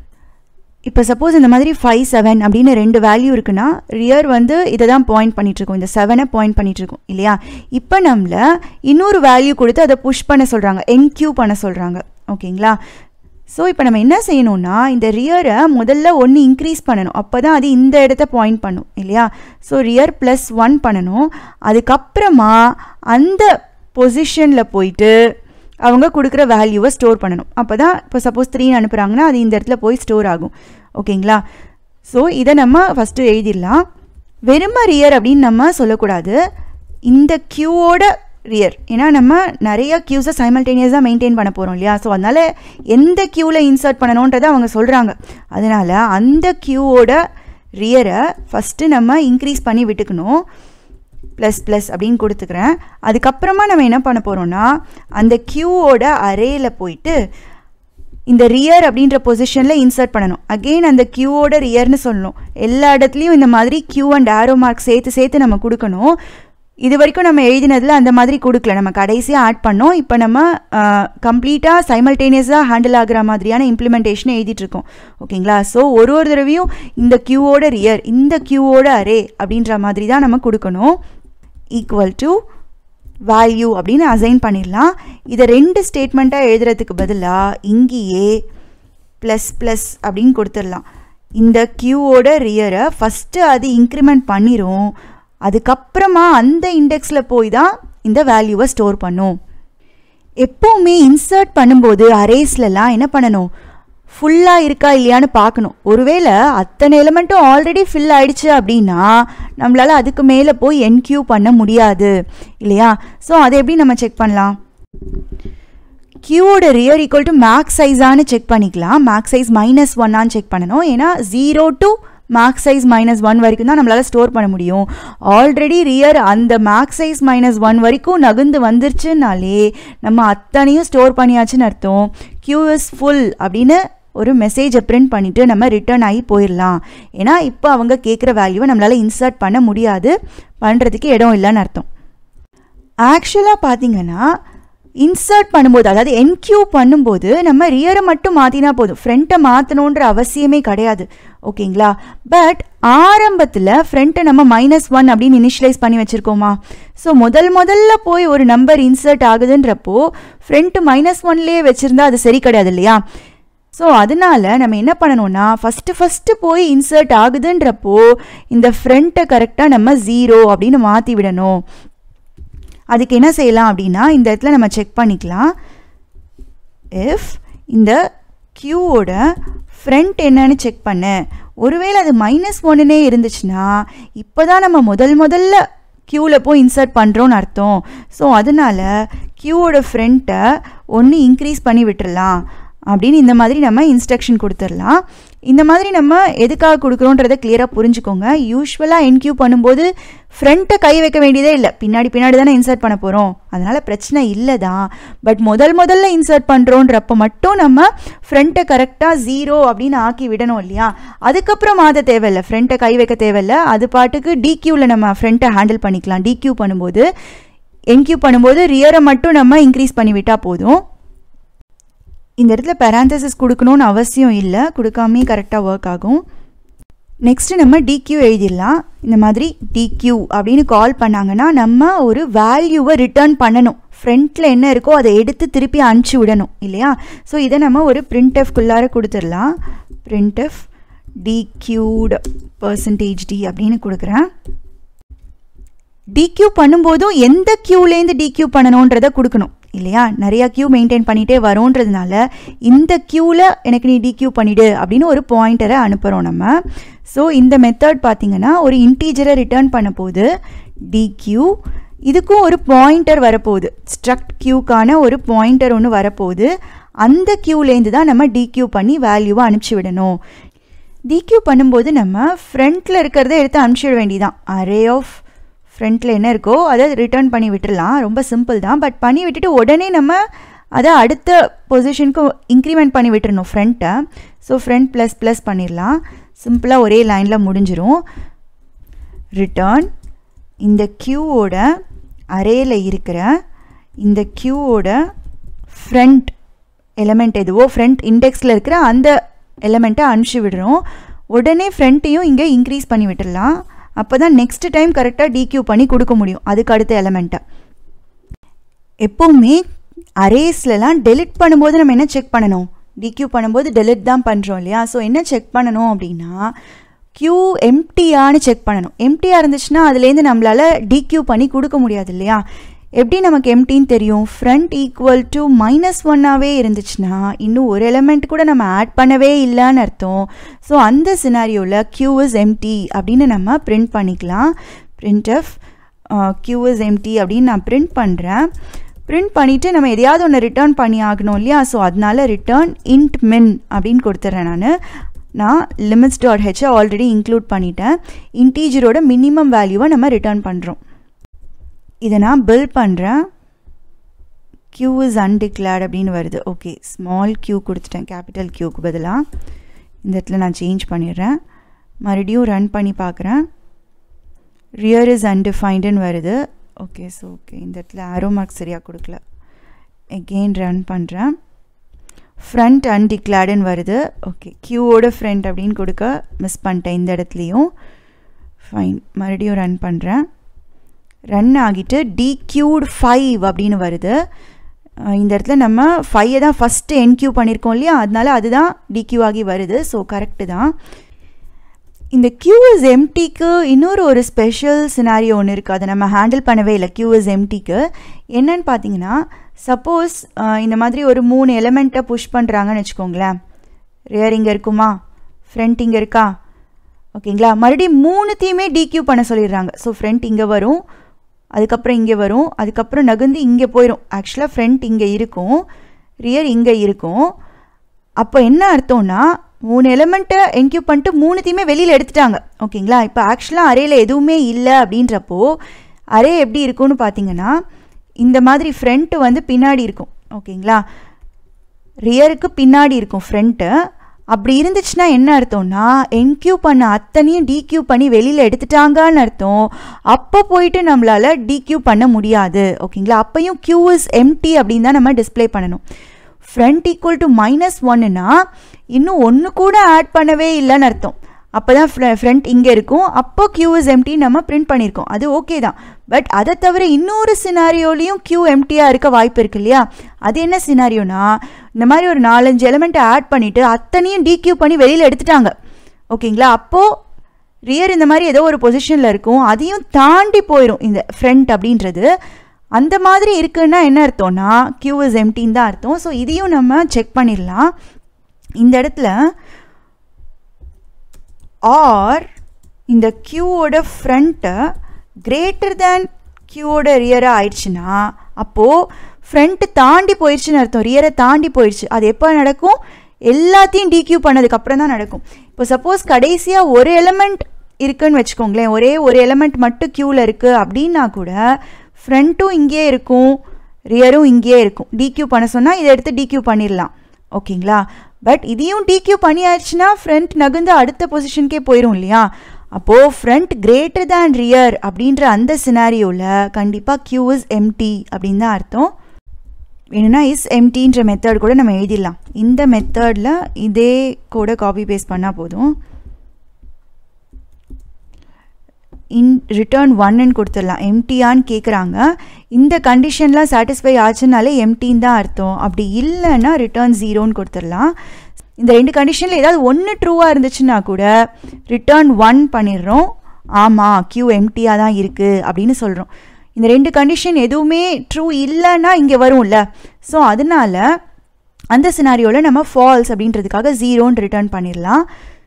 இப்போ சப்போஸ் இந்த மாதிரி ஃபைவ் செவன் அப்படின்னு ரெண்டு வேல்யூ இருக்குன்னா ரியர் வந்து இதை தான் பாயிண்ட் பண்ணிகிட்ருக்கோம் இந்த செவனை பாயிண்ட் பண்ணிகிட்ருக்கோம் இல்லையா இப்போ நம்மள இன்னொரு வேல்யூ கொடுத்து அதை புஷ் பண்ண சொல்கிறாங்க என்கியூ பண்ண சொல்கிறாங்க ஓகேங்களா ஸோ இப்போ நம்ம என்ன செய்யணும்னா இந்த ரியரை முதல்ல ஒன்று இன்க்ரீஸ் பண்ணணும் அப்போ தான் அது இந்த இடத்த பாயிண்ட் பண்ணும் இல்லையா ஸோ ரியர் ப்ளஸ் ஒன் பண்ணணும் அதுக்கப்புறமா அந்த பொசிஷனில் போயிட்டு அவங்க கொடுக்குற வேல்யூவை ஸ்டோர் பண்ணணும் அப்போ தான் இப்போ சப்போஸ் த்ரீன்னு அனுப்புகிறாங்கன்னா அது இந்த இடத்துல போய் ஸ்டோர் ஆகும் ஓகேங்களா ஸோ இதை நம்ம ஃபஸ்ட்டு எழுதிடலாம் வெறும ரியர் அப்படின்னு நம்ம சொல்லக்கூடாது இந்த க்யூவோட ரியர் ஏன்னா நம்ம நிறைய க்யூஸை சைமல்டேனியஸாக மெயின்டைன் பண்ண போகிறோம் இல்லையா ஸோ அதனால் எந்த க்யூவில் இன்சர்ட் பண்ணணுன்றதை அவங்க சொல்கிறாங்க அதனால் அந்த க்யூவோட ரியரை ஃபஸ்ட்டு நம்ம இன்க்ரீஸ் பண்ணி விட்டுக்கணும் ப்ளஸ் ப்ளஸ் அப்படின்னு கொடுத்துக்கிறேன் அதுக்கப்புறமா நம்ம என்ன பண்ண போகிறோம்னா அந்த க்யூவோட அரேயில் போயிட்டு இந்த ரியர் அப்படின்ற பொசிஷனில் இன்சர்ட் பண்ணணும் அகெயின் அந்த க்யூவோட ரியர்னு சொல்லணும் எல்லா இடத்துலையும் இந்த மாதிரி க்யூ அண்ட் ஆரோ மார்க் சேர்த்து சேர்த்து நம்ம கொடுக்கணும் இது வரைக்கும் நம்ம எழுதினதில் அந்த மாதிரி கொடுக்கல நம்ம கடைசியாக ஆட் பண்ணோம் இப்போ நம்ம கம்ப்ளீட்டாக சைமல்டேனியஸாக ஹேண்டில் ஆகிற மாதிரியான இம்ப்ளிமெண்டேஷனை எழுதிட்டுருக்கோம் ஓகேங்களா ஸோ ஒரு ஒரு தடவையும் இந்த க்யூவோட ரியர் இந்த க்யூவோட அரே அப்படின்ற மாதிரி தான் நம்ம கொடுக்கணும் ஈக்குவல் டு வேல்யூ அப்படின்னு அசைன் பண்ணிடலாம் இதை ரெண்டு ஸ்டேட்மெண்ட்டாக எழுதுறதுக்கு பதிலாக இங்கேயே ப்ளஸ் ப்ளஸ் அப்படின்னு கொடுத்துடலாம் இந்த க்யூவோட ரியரை ஃபஸ்ட்டு அது இன்க்ரிமெண்ட் பண்ணிடும் அதுக்கப்புறமா அந்த இண்டெக்ஸில் போய் தான் இந்த வேல்யூவை ஸ்டோர் பண்ணும் எப்போவுமே இன்சர்ட் பண்ணும்போது அரேஸ்லலாம் என்ன பண்ணணும் ஃபுல்லாக இருக்கா இல்லையான்னு பார்க்கணும் ஒருவேளை அத்தனை எலிமெண்ட்டும் ஆல்ரெடி ஃபில் ஆயிடுச்சு அப்படின்னா நம்மளால் அதுக்கு மேலே போய் என்கியூ பண்ண முடியாது இல்லையா ஸோ அதை எப்படி நம்ம செக் பண்ணலாம் கியூவோட ரியர் ஈக்குவல் டு மேக்ஸ் சைஸான்னு செக் பண்ணிக்கலாம் மேக்ஸ் சைஸ் மைனஸ் ஒன்னான்னு செக் பண்ணணும் ஏன்னா zero to max size minus one வரைக்கும் தான் நம்மளால் ஸ்டோர் பண்ண முடியும் ஆல்ரெடி ரியர் அந்த மேக்ஸ் சைஸ் மைனஸ் ஒன் வரைக்கும் நகுந்து வந்துருச்சுனாலே நம்ம அத்தனையும் ஸ்டோர் பண்ணியாச்சுன்னு அர்த்தம் கியூ இஸ் ஃபுல் அப்படின்னு ஒரு மெசேஜை பிரிண்ட் பண்ணிவிட்டு நம்ம ரிட்டர்ன் ஆகி போயிடலாம் ஏன்னா இப்போ அவங்க கேட்குற வேல்யூவை நம்மளால் இன்சர்ட் பண்ண முடியாது பண்ணுறதுக்கு இடம் இல்லைன்னு அர்த்தம் ஆக்சுவலாக பார்த்தீங்கன்னா இன்சர்ட் பண்ணும்போது அதாவது என்கியூ பண்ணும்போது நம்ம ரியரை மட்டும் மாற்றினா போதும் ஃப்ரண்ட்டை மாற்றணுன்ற அவசியமே கிடையாது ஓகேங்களா பட் ஆரம்பத்தில் ஃப்ரண்ட்டை நம்ம மைனஸ் ஒன் அப்படின்னு இனிஷியலைஸ் பண்ணி வச்சுருக்கோமா ஸோ முதல் முதல்ல போய் ஒரு நம்பர் இன்சர்ட் ஆகுதுன்றப்போ ஃப்ரண்ட்டு மைனஸ் ஒன்லேயே வச்சுருந்தா அது சரி கிடையாது இல்லையா ஸோ அதனால நம்ம என்ன பண்ணணும்னா ஃபஸ்ட்டு ஃபஸ்ட்டு போய் இன்சர்ட் ஆகுதுன்றப்போ இந்த ஃப்ரண்ட்டை கரெக்டாக நம்ம ஜீரோ அப்படின்னு மாற்றி விடணும் அதுக்கு என்ன செய்யலாம் அப்படின்னா இந்த இடத்துல நம்ம செக் பண்ணிக்கலாம் இஃப் இந்த க்யூவோட ஃப்ரண்ட் என்னன்னு செக் பண்ண ஒருவேளை அது மைனஸ் ஒன்றுனே இருந்துச்சுன்னா இப்போ தான் நம்ம முதல் முதல்ல க்யூவில் போய் இன்சர்ட் பண்ணுறோன்னு அர்த்தம் ஸோ அதனால் க்யூவோட ஃப்ரண்ட்டை ஒன்று இன்க்ரீஸ் பண்ணி விட்டுறலாம் அப்படின்னு இந்த மாதிரி நம்ம இன்ஸ்ட்ரக்ஷன் கொடுத்துடலாம் இந்த மாதிரி நம்ம எதுக்காக கொடுக்குறோன்றதை கிளியராக புரிஞ்சுக்கோங்க யூஸ்வலாக என்கியூ பண்ணும்போது ஃப்ரண்ட்டை கை வைக்க வேண்டியதே இல்லை பின்னாடி பின்னாடி தானே இன்சர்ட் பண்ண போகிறோம் அதனால் பிரச்சனை இல்லை தான் பட் முதல் முதல்ல இன்சர்ட் பண்ணுறோன்றப்ப மட்டும் நம்ம ஃப்ரண்ட்டை கரெக்டாக ஜீரோ அப்படின்னு ஆக்கி விடணும் இல்லையா அதுக்கப்புறம் மாற்ற தேவையில்லை ஃப்ரண்ட்டை கை வைக்க தேவையில்லை அது பாட்டுக்கு டிக்யூவில் நம்ம ஃப்ரண்ட்டை ஹேண்டில் பண்ணிக்கலாம் டிக்யூ பண்ணும்போது என்கியூ பண்ணும்போது ரியரை மட்டும் நம்ம இன்க்ரீஸ் பண்ணி விட்டால் போதும் இந்த இடத்துல பேராந்தசிஸ் கொடுக்கணும்னு அவசியம் இல்லை கொடுக்காமே கரெக்டாக ஒர்க் ஆகும் நெக்ஸ்ட்டு நம்ம டிக்யூ எழுதிடலாம் இந்த மாதிரி டிக்யூ அப்படின்னு கால் பண்ணாங்கன்னா நம்ம ஒரு வேல்யூவை ரிட்டர்ன் பண்ணணும் ஃப்ரண்ட்டில் என்ன இருக்கோ அதை எடுத்து திருப்பி அனுப்பிச்சி விடணும் இல்லையா ஸோ இதை நம்ம ஒரு பிரிண்ட் எஃப்குள்ளார கொடுத்துடலாம் printf dequeued percentage D அப்படின்னு கொடுக்குறேன் டிக்யூ பண்ணும்போதும் எந்த க்யூலேருந்து டிக்யூ பண்ணணுன்றதை கொடுக்கணும் இல்லையா நிறையா க்யூ மெயின்டைன் பண்ணிகிட்டே வரோன்றதுனால இந்த க்யூவில் எனக்கு நீ டிக்யூ பண்ணிவிடு அப்படின்னு ஒரு பாயிண்டரை அனுப்புகிறோம் நம்ம ஸோ இந்த மெத்தட் பார்த்திங்கன்னா ஒரு இன்டீஜரை ரிட்டர்ன் பண்ண போது டிக்யூ இதுக்கும் ஒரு பாயிண்டர் வரப்போகுது ஸ்ட்ரக்ட் க்யூக்கான ஒரு பாயிண்டர் ஒன்று வரப்போகுது அந்த க்யூலேருந்து தான் நம்ம டிக்யூ பண்ணி வேல்யூவை அனுப்பிச்சி விடணும் டிக்யூ பண்ணும்போது நம்ம ஃப்ரண்ட்டில் இருக்கிறத எடுத்து அனுப்பிச்சிட வேண்டியதான் அரே ஆஃப் ஃப்ரண்ட்டில் என்ன இருக்கோ அதை ரிட்டர்ன் பண்ணி விட்டுடலாம் ரொம்ப சிம்பிள் தான் பட் பண்ணி விட்டுட்டு உடனே நம்ம அதை அடுத்த பொசிஷனுக்கு இன்க்ரிமெண்ட் பண்ணி விட்டுறணும் ஃப்ரண்ட்டை ஸோ ஃப்ரண்ட் ப்ளஸ் ப்ளஸ் பண்ணிடலாம் சிம்பிளாக ஒரே லைனில் முடிஞ்சிரும் ரிட்டர்ன் இந்த க்யூவோட அரேயில் இருக்கிற இந்த க்யூவோட ஃப்ரண்ட் எலமெண்ட் எதுவோ ஃப்ரண்ட் இண்டெக்ஸில் இருக்கிற அந்த எலமெண்ட்டை அனுப்பிச்சி விடுறோம் உடனே ஃப்ரண்ட்டையும் இங்கே இன்க்ரீஸ் பண்ணி விட்டுடலாம் அப்போ தான் நெக்ஸ்ட் டைம் கரெக்டாக டிக்யூ பண்ணி கொடுக்க முடியும் அதுக்கு அடுத்த எலமெண்ட்டை எப்போவுமே அரேஸ்லலாம் டெலிட் பண்ணும்போது நம்ம என்ன செக் பண்ணணும் டிக்யூ பண்ணும்போது டெலிட் தான் பண்ணுறோம் இல்லையா ஸோ என்ன செக் பண்ணணும் அப்படின்னா க்யூ எம்டியான்னு செக் பண்ணணும் எம்டியாக இருந்துச்சுன்னா அதுலேருந்து நம்மளால் டிக்யூ பண்ணி கொடுக்க முடியாது இல்லையா எப்படி நமக்கு எம்டின்னு தெரியும் ஃப்ரண்ட் ஈக்குவல் டு மைனஸ் ஒன்னாகவே இருந்துச்சுன்னா இன்னும் ஒரு எலமெண்ட் கூட நம்ம ஆட் பண்ணவே இல்லைன்னு அர்த்தம் ஸோ அந்த சினாரியோவில் க்யூ இஸ் எம்டி அப்படின்னு நம்ம பிரிண்ட் பண்ணிக்கலாம் print of queue is empty அப்படின்னு நான் பிரிண்ட் பண்ணுறேன் பிரிண்ட் பண்ணிவிட்டு நம்ம எதையாவது ஒன்று ரிட்டர்ன் பண்ணி ஆகணும் இல்லையா ஸோ அதனால ரிட்டர்ன் இன்ட் மின் அப்படின்னு கொடுத்துட்றேன் நான் நான் லிமிட்ஸ் டாட் ஹெச்சை ஆல்ரெடி இன்க்ளூட் பண்ணிட்டேன் இன்டீஜரோட மினிமம் வேல்யூவை நம்ம ரிட்டர்ன் பண்ணுறோம் இதை நான் பில் பண்ணுறேன் க்யூ இஸ் அன்டிக்ளேர்ட் அப்படின்னு வருது ஓகே ஸ்மால் க்யூ கொடுத்துட்டேன் கேபிட்டல் க்யூக்கு பதிலாக இந்த இடத்துல நான் சேஞ்ச் பண்ணிடுறேன் மறுபடியும் ரன் பண்ணி பார்க்குறேன் ரியர் இஸ் அன்டிஃபைண்டுன்னு வருது ஓகே ஸோ ஓகே இந்த இடத்துல ஆரோ மார்க் சரியாக கொடுக்கல எகெயின் ரன் பண்ணுறேன் ஃப்ரண்ட் அன்டிக்ளேர்டுன்னு வருது ஓகே க்யூவோட ஃப்ரண்ட் அப்படின்னு கொடுக்க மிஸ் பண்ணிட்டேன் இந்த இடத்துலையும் ஃபைன் மறுபடியும் ரன் பண்ணுறேன் ரன் ஆகிட்டு டிக்யூட் ஃபைவ் அப்படின்னு வருது இந்த இடத்துல நம்ம ஃபைவை தான் ஃபஸ்ட்டு என்க்யூ பண்ணியிருக்கோம் இல்லையா அதனால அதுதான் டிக்யூ ஆகி வருது ஸோ கரெக்டு தான் இந்த கியூஎஸ் எம்டிக்கு இன்னொரு ஒரு ஸ்பெஷல் சினாரியோ ஒன்று இருக்குது அதை நம்ம ஹேண்டில் பண்ணவே இல்லை கியூஎஸ் எம்டிக்கு என்னன்னு பார்த்தீங்கன்னா சப்போஸ் இந்த மாதிரி ஒரு மூணு எலமெண்ட்டை புஷ் பண்ணுறாங்கன்னு வச்சுக்கோங்களேன் ரியர் இங்கே இருக்குமா ஃப்ரண்ட் இங்கே இருக்கா ஓகேங்களா மறுபடியும் மூணுத்தையுமே டிக்யூ பண்ண சொல்லிடுறாங்க ஸோ ஃப்ரண்ட் இங்கே வரும் அதுக்கப்புறம் இங்கே வரும் அதுக்கப்புறம் நகர்ந்து இங்கே போயிடும் ஆக்சுவலாக ஃப்ரண்ட் இங்கே இருக்கும் ரியர் இங்கே இருக்கும் அப்போ என்ன அர்த்தம்னா மூணு எலமெண்ட்டை என்க்யூ பண்ணிட்டு மூணுத்தையுமே வெளியில் எடுத்துட்டாங்க ஓகேங்களா இப்போ ஆக்சுவலாக அரேயில் எதுவுமே இல்லை அப்படின்றப்போ அரே எப்படி இருக்கும்னு பார்த்தீங்கன்னா இந்த மாதிரி ஃப்ரண்ட்டு வந்து பின்னாடி இருக்கும் ஓகேங்களா ரியருக்கு பின்னாடி இருக்கும் ஃப்ரண்ட்டு அப்படி இருந்துச்சுன்னா என்ன அர்த்தம்னா என்க்யூ பண்ண அத்தனையும் டிக்யூ பண்ணி வெளியில் எடுத்துட்டாங்கன்னு அர்த்தம் அப்போ போயிட்டு நம்மளால் டிக்யூ பண்ண முடியாது ஓகேங்களா அப்பையும் கியூ இஸ் எம்டி அப்படின்னு தான் நம்ம டிஸ்பிளே பண்ணணும் ஃப்ரண்ட் ஈக்குவல் டு மைனஸ் ஒன்னுனா இன்னும் ஒன்று கூட ஆட் பண்ணவே இல்லைன்னு அர்த்தம் அப்போ தான் ஃப்ரண்ட் இங்கே இருக்கும் அப்போ கியூ இஸ் எம்டி நம்ம பிரிண்ட் பண்ணியிருக்கோம் அது ஓகே தான் பட் அதை தவிர இன்னொரு சினாரியோலையும் கியூ எம்டியாக இருக்க வாய்ப்பு இருக்கு இல்லையா அது என்ன சினாரியோனா இந்த மாதிரி ஒரு நாலஞ்சு எலிமெண்ட்டை ஆட் பண்ணிவிட்டு அத்தனையும் டிக்யூ பண்ணி வெளியில் எடுத்துட்டாங்க ஓகேங்களா அப்போது ரியர் இந்த மாதிரி ஏதோ ஒரு பொசிஷனில் இருக்கும் அதையும் தாண்டி போயிடும் இந்த ஃப்ரண்ட் அப்படின்றது அந்த மாதிரி இருக்குன்னா என்ன அர்த்தம்னா கியூ இஸ் எம்டின்னு தான் அர்த்தம் ஸோ இதையும் நம்ம செக் பண்ணிடலாம் இந்த இடத்துல ஆர் இந்த க்யூவோட ஃப்ரண்ட்டை கிரேட்டர் தேன் க்யூவோட ரியராக ஆயிடுச்சுன்னா அப்போது ஃப்ரண்ட்டு தாண்டி போயிடுச்சுன்னு அர்த்தம் ரியரை தாண்டி போயிடுச்சு அது எப்போ நடக்கும் எல்லாத்தையும் டிக்யூ பண்ணதுக்கப்புறம் தான் நடக்கும் இப்போ சப்போஸ் கடைசியாக ஒரு எலமெண்ட் இருக்குன்னு வச்சுக்கோங்களேன் ஒரே ஒரு எலமெண்ட் மட்டும் க்யூவில் இருக்குது அப்படின்னா கூட ஃப்ரண்ட்டும் இங்கேயே இருக்கும் ரியரும் இங்கேயே இருக்கும் டிக்யூ பண்ண சொன்னால் இதை எடுத்து டிக்யூ பண்ணிடலாம் ஓகேங்களா பட் இதையும் டிக்யூ பண்ணி ஆயிடுச்சுன்னா ஃப்ரண்ட் நகர்ந்து அடுத்த பொசிஷனுக்கே போயிடும் இல்லையா அப்போது ஃப்ரண்ட் கிரேட்டர் தேன் ரியர் அப்படின்ற அந்த சினாரியோவில் கண்டிப்பாக கியூ இஸ் எம்டி அப்படின்னு தான் அர்த்தம் வேணும்னா இஸ் எம்டின்ற மெத்தட் கூட நம்ம எழுதிடலாம் இந்த மெத்தடில் இதே கூட காப்பி பேஸ்ட் பண்ணால் போதும் இன் ரிட்டர்ன் ஒன்னு கொடுத்துடலாம் எம்டியான்னு கேட்குறாங்க இந்த கண்டிஷன்லாம் சாட்டிஸ்ஃபை ஆச்சுனாலே எம்டின்னு தான் அர்த்தம் அப்படி இல்லைன்னா ரிட்டர்ன் ஜீரோன்னு கொடுத்துடலாம் இந்த ரெண்டு கண்டிஷனில் ஏதாவது ஒன்று ட்ரூவாக இருந்துச்சுன்னா கூட ரிட்டர்ன் ஒன் பண்ணிடுறோம் ஆமாம் கியூ எம்டியாக தான் இருக்குது அப்படின்னு சொல்கிறோம் இந்த ரெண்டு கண்டிஷன் எதுவுமே ட்ரூ இல்லைன்னா இங்கே வரும்ல ஸோ அதனால அந்த சினாரியோவில் நம்ம ஃபால்ஸ் அப்படின்றதுக்காக ஜீரோன்னு ரிட்டர்ன் பண்ணிடலாம்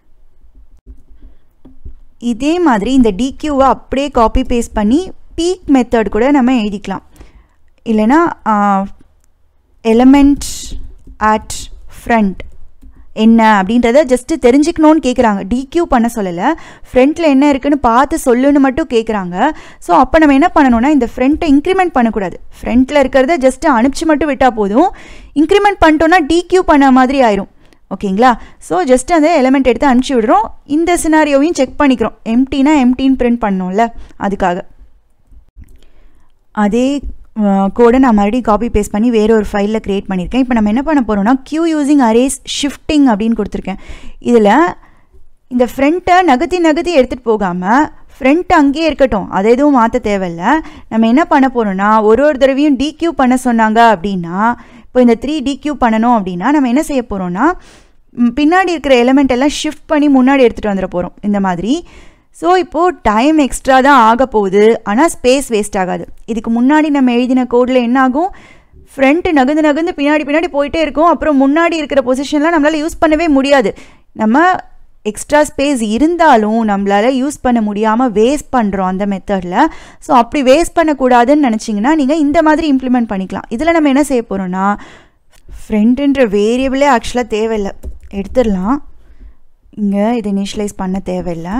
இதே மாதிரி இந்த டிக்யூவை அப்படியே காப்பி பேஸ்ட் பண்ணி பீக் மெத்தட் கூட நம்ம எழுதிக்கலாம் இல்லைனா எலமெண்ட் அட் ஃப்ரண்ட் என்ன அப்படின்றத ஜஸ்ட்டு தெரிஞ்சுக்கணும்னு கேட்குறாங்க டிக்யூ பண்ண சொல்லலை ஃப்ரண்ட்டில் என்ன இருக்குன்னு பார்த்து சொல்லுன்னு மட்டும் கேட்குறாங்க ஸோ அப்போ நம்ம என்ன பண்ணணும்னா இந்த ஃப்ரண்ட்டை இன்க்ரிமெண்ட் பண்ணக்கூடாது ஃப்ரண்ட்டில் இருக்கிறத ஜஸ்ட்டு அனுப்பிச்சு மட்டும் விட்டால் போதும் இன்க்ரிமெண்ட் பண்ணிட்டோன்னா டிக்யூ பண்ண மாதிரி ஆயிரும் ஓகேங்களா ஸோ ஜஸ்ட் அந்த எலிமெண்ட் எடுத்து அனுப்பிச்சி விடுறோம் இந்த சினாரியோவையும் செக் பண்ணிக்கிறோம் எம்டினா எம்டின்னு பிரிண்ட் பண்ணோம்ல அதுக்காக அதே கோடை நான் மறுபடியும் காப்பி பேஸ்ட் பண்ணி வேற ஒரு ஃபைலில் க்ரியேட் பண்ணியிருக்கேன் இப்போ நம்ம என்ன பண்ண போகிறோம்னா கியூ யூஸிங் அரேஸ் ஷிஃப்டிங் அப்படின்னு கொடுத்துருக்கேன் இதில் இந்த ஃப்ரண்ட்டை நகர்த்தி நகர்த்தி எடுத்துகிட்டு போகாமல் ஃப்ரண்ட் அங்கேயே இருக்கட்டும் அதை எதுவும் மாற்ற தேவையில்ல நம்ம என்ன பண்ண போகிறோம்னா ஒரு ஒரு தடவையும் டிக்யூ பண்ண சொன்னாங்க அப்படின்னா இப்போ இந்த த்ரீ டிக்யூ பண்ணணும் அப்படின்னா நம்ம என்ன செய்ய போகிறோம்னா பின்னாடி இருக்கிற எலிமெண்ட் எல்லாம் ஷிஃப்ட் பண்ணி முன்னாடி எடுத்துகிட்டு வந்துட போகிறோம் இந்த மாதிரி ஸோ இப்போது டைம் எக்ஸ்ட்ரா தான் ஆக போகுது ஆனால் ஸ்பேஸ் வேஸ்ட் ஆகாது இதுக்கு முன்னாடி நம்ம எழுதின கோடில் என்ன ஆகும் ஃப்ரண்ட்டு நகர்ந்து நகர்ந்து பின்னாடி பின்னாடி போயிட்டே இருக்கும் அப்புறம் முன்னாடி இருக்கிற பொசிஷன்லாம் நம்மளால் யூஸ் பண்ணவே முடியாது நம்ம எக்ஸ்ட்ரா ஸ்பேஸ் இருந்தாலும் நம்மளால் யூஸ் பண்ண முடியாமல் வேஸ்ட் பண்ணுறோம் அந்த மெத்தடில் ஸோ அப்படி வேஸ்ட் பண்ணக்கூடாதுன்னு நினச்சிங்கன்னா நீங்கள் இந்த மாதிரி இம்ப்ளிமெண்ட் பண்ணிக்கலாம் இதில் நம்ம என்ன செய்ய போகிறோன்னா ஃப்ரெண்டுன்ற வேரியபிளே ஆக்சுவலாக தேவையில்லை எடுத்துடலாம் இங்கே இதை இனிஷியலைஸ் பண்ண தேவையில்லை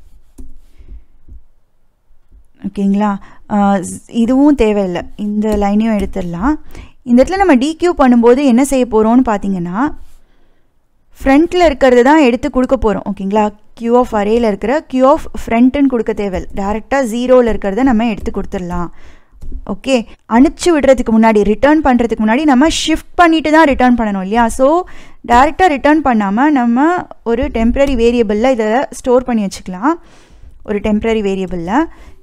ஓகேங்களா இதுவும் தேவையில்லை இந்த லைனையும் எடுத்துடலாம் இந்த இடத்துல நம்ம டிக்யூ பண்ணும்போது என்ன செய்ய போகிறோம்னு பார்த்தீங்கன்னா ஃப்ரண்ட்டில் இருக்கிறது தான் எடுத்து கொடுக்க போகிறோம் ஓகேங்களா கியூ ஆஃப் அரேயில் இருக்கிற கியூ ஆஃப் ஃப்ரண்ட்டுன்னு கொடுக்க தேவையில்லை டேரெக்டாக ஜீரோவில் இருக்கிறத நம்ம எடுத்து கொடுத்துடலாம் ஓகே அனுப்பிச்சி விடுறதுக்கு முன்னாடி ரிட்டர்ன் பண்ணுறதுக்கு முன்னாடி நம்ம ஷிஃப்ட் பண்ணிட்டு தான் ரிட்டர்ன் பண்ணணும் இல்லையா ஸோ டேரெக்டாக ரிட்டர்ன் பண்ணாமல் நம்ம ஒரு டெம்ப்ரரி வேரியபிளில் இதை ஸ்டோர் பண்ணி வச்சுக்கலாம் ஒரு டெம்ப்ரரி வேரியபிளில்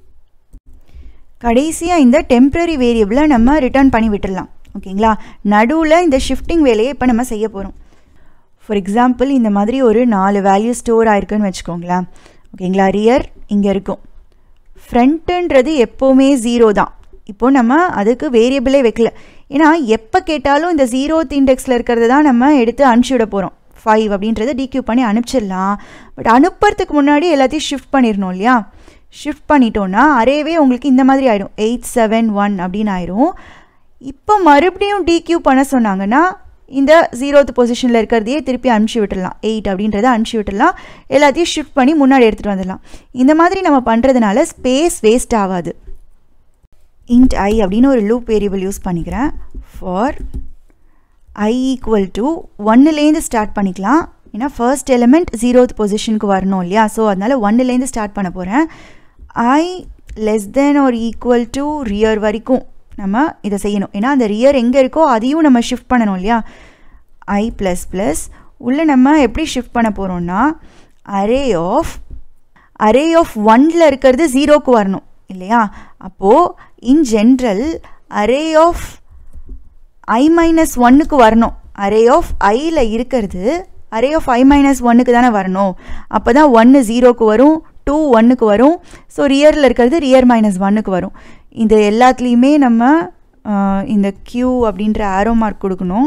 கடைசியாக இந்த டெம்ப்ரரி வேரியபிளை நம்ம ரிட்டர்ன் பண்ணி விட்டுடலாம் ஓகேங்களா நடுவில் இந்த ஷிஃப்டிங் வேலையை இப்போ நம்ம செய்ய போகிறோம் ஃபார் எக்ஸாம்பிள் இந்த மாதிரி ஒரு நாலு வேல்யூ ஸ்டோர் ஆயிருக்குன்னு வச்சுக்கோங்களேன் ஓகேங்களா ரியர் இங்கே இருக்கும் ஃப்ரண்ட்டுன்றது எப்போவுமே ஜீரோ தான் இப்போது நம்ம அதுக்கு வேரியபிளே வைக்கல ஏன்னா எப்போ கேட்டாலும் இந்த ஜீரோத் இண்டெக்ஸில் இருக்கிறத தான் நம்ம எடுத்து அனுப்பிச்சி விட போகிறோம் ஃபைவ் அப்படின்றத டிக்யூ பண்ணி அனுப்பிச்சிடலாம் பட் அனுப்புறதுக்கு முன்னாடி எல்லாத்தையும் ஷிஃப்ட் பண்ணிடணும் இல்லையா ஷிஃப்ட் பண்ணிட்டோன்னா அரேவே உங்களுக்கு இந்த மாதிரி ஆகிடும் எயிட் செவன் ஒன் அப்படின்னு ஆயிரும் இப்போ மறுபடியும் டிக்யூ பண்ண சொன்னாங்கன்னா இந்த ஜீரோத் பொசிஷனில் இருக்கிறதையே திருப்பி அனுப்பிச்சி விட்டுடலாம் எயிட் அப்படின்றத அனுப்பிச்சி விட்டுடலாம் எல்லாத்தையும் ஷிஃப்ட் பண்ணி முன்னாடி எடுத்துகிட்டு வந்துடலாம் இந்த மாதிரி நம்ம பண்ணுறதுனால ஸ்பேஸ் வேஸ்ட் ஆகாது இன்ட் ஐ அப்படின்னு ஒரு லூப் வேரியபிள் யூஸ் பண்ணிக்கிறேன் ஃபார் ஐ ஈக்குவல் டு ஒன்னுலேருந்து ஸ்டார்ட் பண்ணிக்கலாம் ஏன்னா ஃபர்ஸ்ட் எலிமெண்ட் ஜீரோத் பொசிஷனுக்கு வரணும் இல்லையா ஸோ அதனால் ஒன்னுலேருந்து ஸ்டார்ட் பண்ண போகிறேன் ஐ லெஸ் தென் ஒரு ஈக்குவல் டு ரியர் வரைக்கும் நம்ம இதை செய்யணும் ஏன்னா அந்த ரியர் எங்கே இருக்கோ அதையும் நம்ம ஷிஃப்ட் பண்ணணும் இல்லையா ஐ ப்ளஸ் ப்ளஸ் உள்ளே நம்ம எப்படி ஷிஃப்ட் பண்ண போகிறோம்னா அரே ஆஃப் அரே ஆஃப் ஒனில் இருக்கிறது ஜீரோக்கு வரணும் இல்லையா அப்போது in general array of I minus ஒன்னுக்கு வரணும் அரே ஆஃப் ஐயில் இருக்கிறது அரே ஆஃப் ஐ மைனஸ் ஒன்னுக்கு தானே வரணும் அப்போ தான் ஒன்று ஜீரோக்கு வரும் டூ ஒன்னுக்கு வரும் ஸோ ரியரில் இருக்கிறது ரியர் மைனஸ் ஒன்னுக்கு வரும் இந்த எல்லாத்துலேயுமே நம்ம இந்த க்யூ அப்படின்ற ஆரோ மார்க் கொடுக்கணும்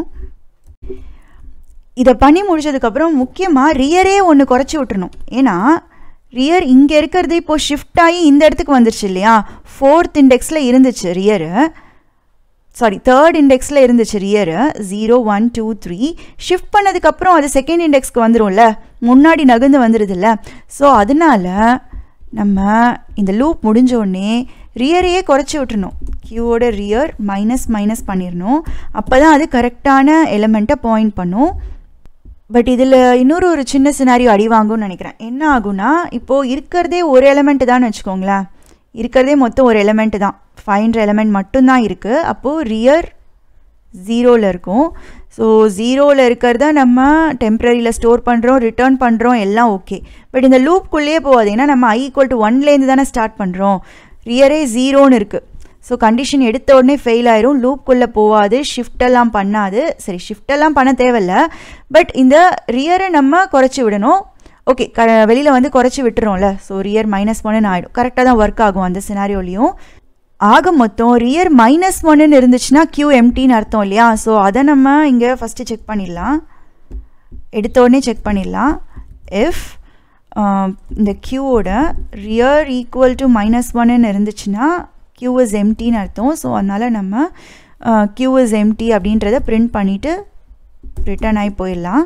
இதை பண்ணி முடிச்சதுக்கப்புறம் முக்கியமாக ரியரே ஒன்று குறைச்சி விட்டுறணும் ஏன்னா ரியர் இங்கே இருக்கிறது இப்போது ஷிஃப்ட் ஆகி இந்த இடத்துக்கு வந்துருச்சு இல்லையா ஃபோர்த் இண்டெக்ஸில் இருந்துச்சு ரியரு சாரி தேர்ட் இண்டெக்ஸில் இருந்துச்சு rear zero one two three shift பண்ணதுக்கப்புறம் அது செகண்ட் இண்டெக்ஸ்க்கு வந்துடும்ல முன்னாடி நகர்ந்து வந்துடுதுல்ல ஸோ அதனால நம்ம இந்த லூப் முடிஞ்சோடனே ரியரையே குறைச்சி விட்டுணும் கியூவோட ரியர் மைனஸ் மைனஸ் பண்ணிடணும் அப்போ தான் அது கரெக்டான எலிமெண்ட்டை பாயிண்ட் பண்ணும் பட் இதில் இன்னொரு ஒரு சின்ன சினாரியோ அடி வாங்கும்னு நினைக்கிறேன் என்ன ஆகும்னா இப்போது இருக்கிறதே ஒரு எலிமெண்ட்டு தான் வச்சுக்கோங்களேன் இருக்கிறதே மொத்தம் ஒரு எலிமெண்ட்டு தான் ஃபைன்ற எலிமெண்ட் மட்டும்தான் இருக்குது அப்போது ரியர் ஜீரோவில் இருக்கும் ஸோ ஜீரோவில் இருக்கிறத நம்ம டெம்ப்ரரியில் ஸ்டோர் பண்ணுறோம் ரிட்டர்ன் பண்ணுறோம் எல்லாம் ஓகே பட் இந்த லூப்குள்ளேயே போகாது ஏன்னா நம்ம ஐ ஈக்குவல் டு ஒன்லேருந்து தானே ஸ்டார்ட் பண்ணுறோம் ரியரே ஜீரோன்னு இருக்குது ஸோ கண்டிஷன் எடுத்த உடனே ஃபெயில் ஆயிரும் லூப்குள்ளே போகாது ஷிஃப்டெல்லாம் பண்ணாது சரி ஷிஃப்டெல்லாம் பண்ண தேவையில்ல பட் இந்த ரியரை நம்ம குறைச்சி விடணும் ஓகே க வெளியில் வந்து குறைச்சி விட்டுறோம்ல ஸோ ரியர் மைனஸ் ஒன்னு ஆகிடும் கரெக்டாக தான் ஒர்க் ஆகும் அந்த சினாரியோலையும் ஆக மொத்தம் ரியர் மைனஸ் ஒன்னு இருந்துச்சுன்னா கியூ எம்டின்னு அர்த்தம் இல்லையா ஸோ அதை நம்ம இங்கே ஃபஸ்ட்டு செக் பண்ணிடலாம் எடுத்த உடனே செக் பண்ணிடலாம் இஃப் இந்த கியூவோட ரியர் ஈக்குவல் டு மைனஸ் ஒன்னு இருந்துச்சுன்னா கியூ இஸ் எம்டின்னு அர்த்தம் ஸோ அதனால் நம்ம கியூ இஸ் எம்டி அப்படின்றத பிரிண்ட் பண்ணிவிட்டு ரிட்டர்ன் ஆகி போயிடலாம்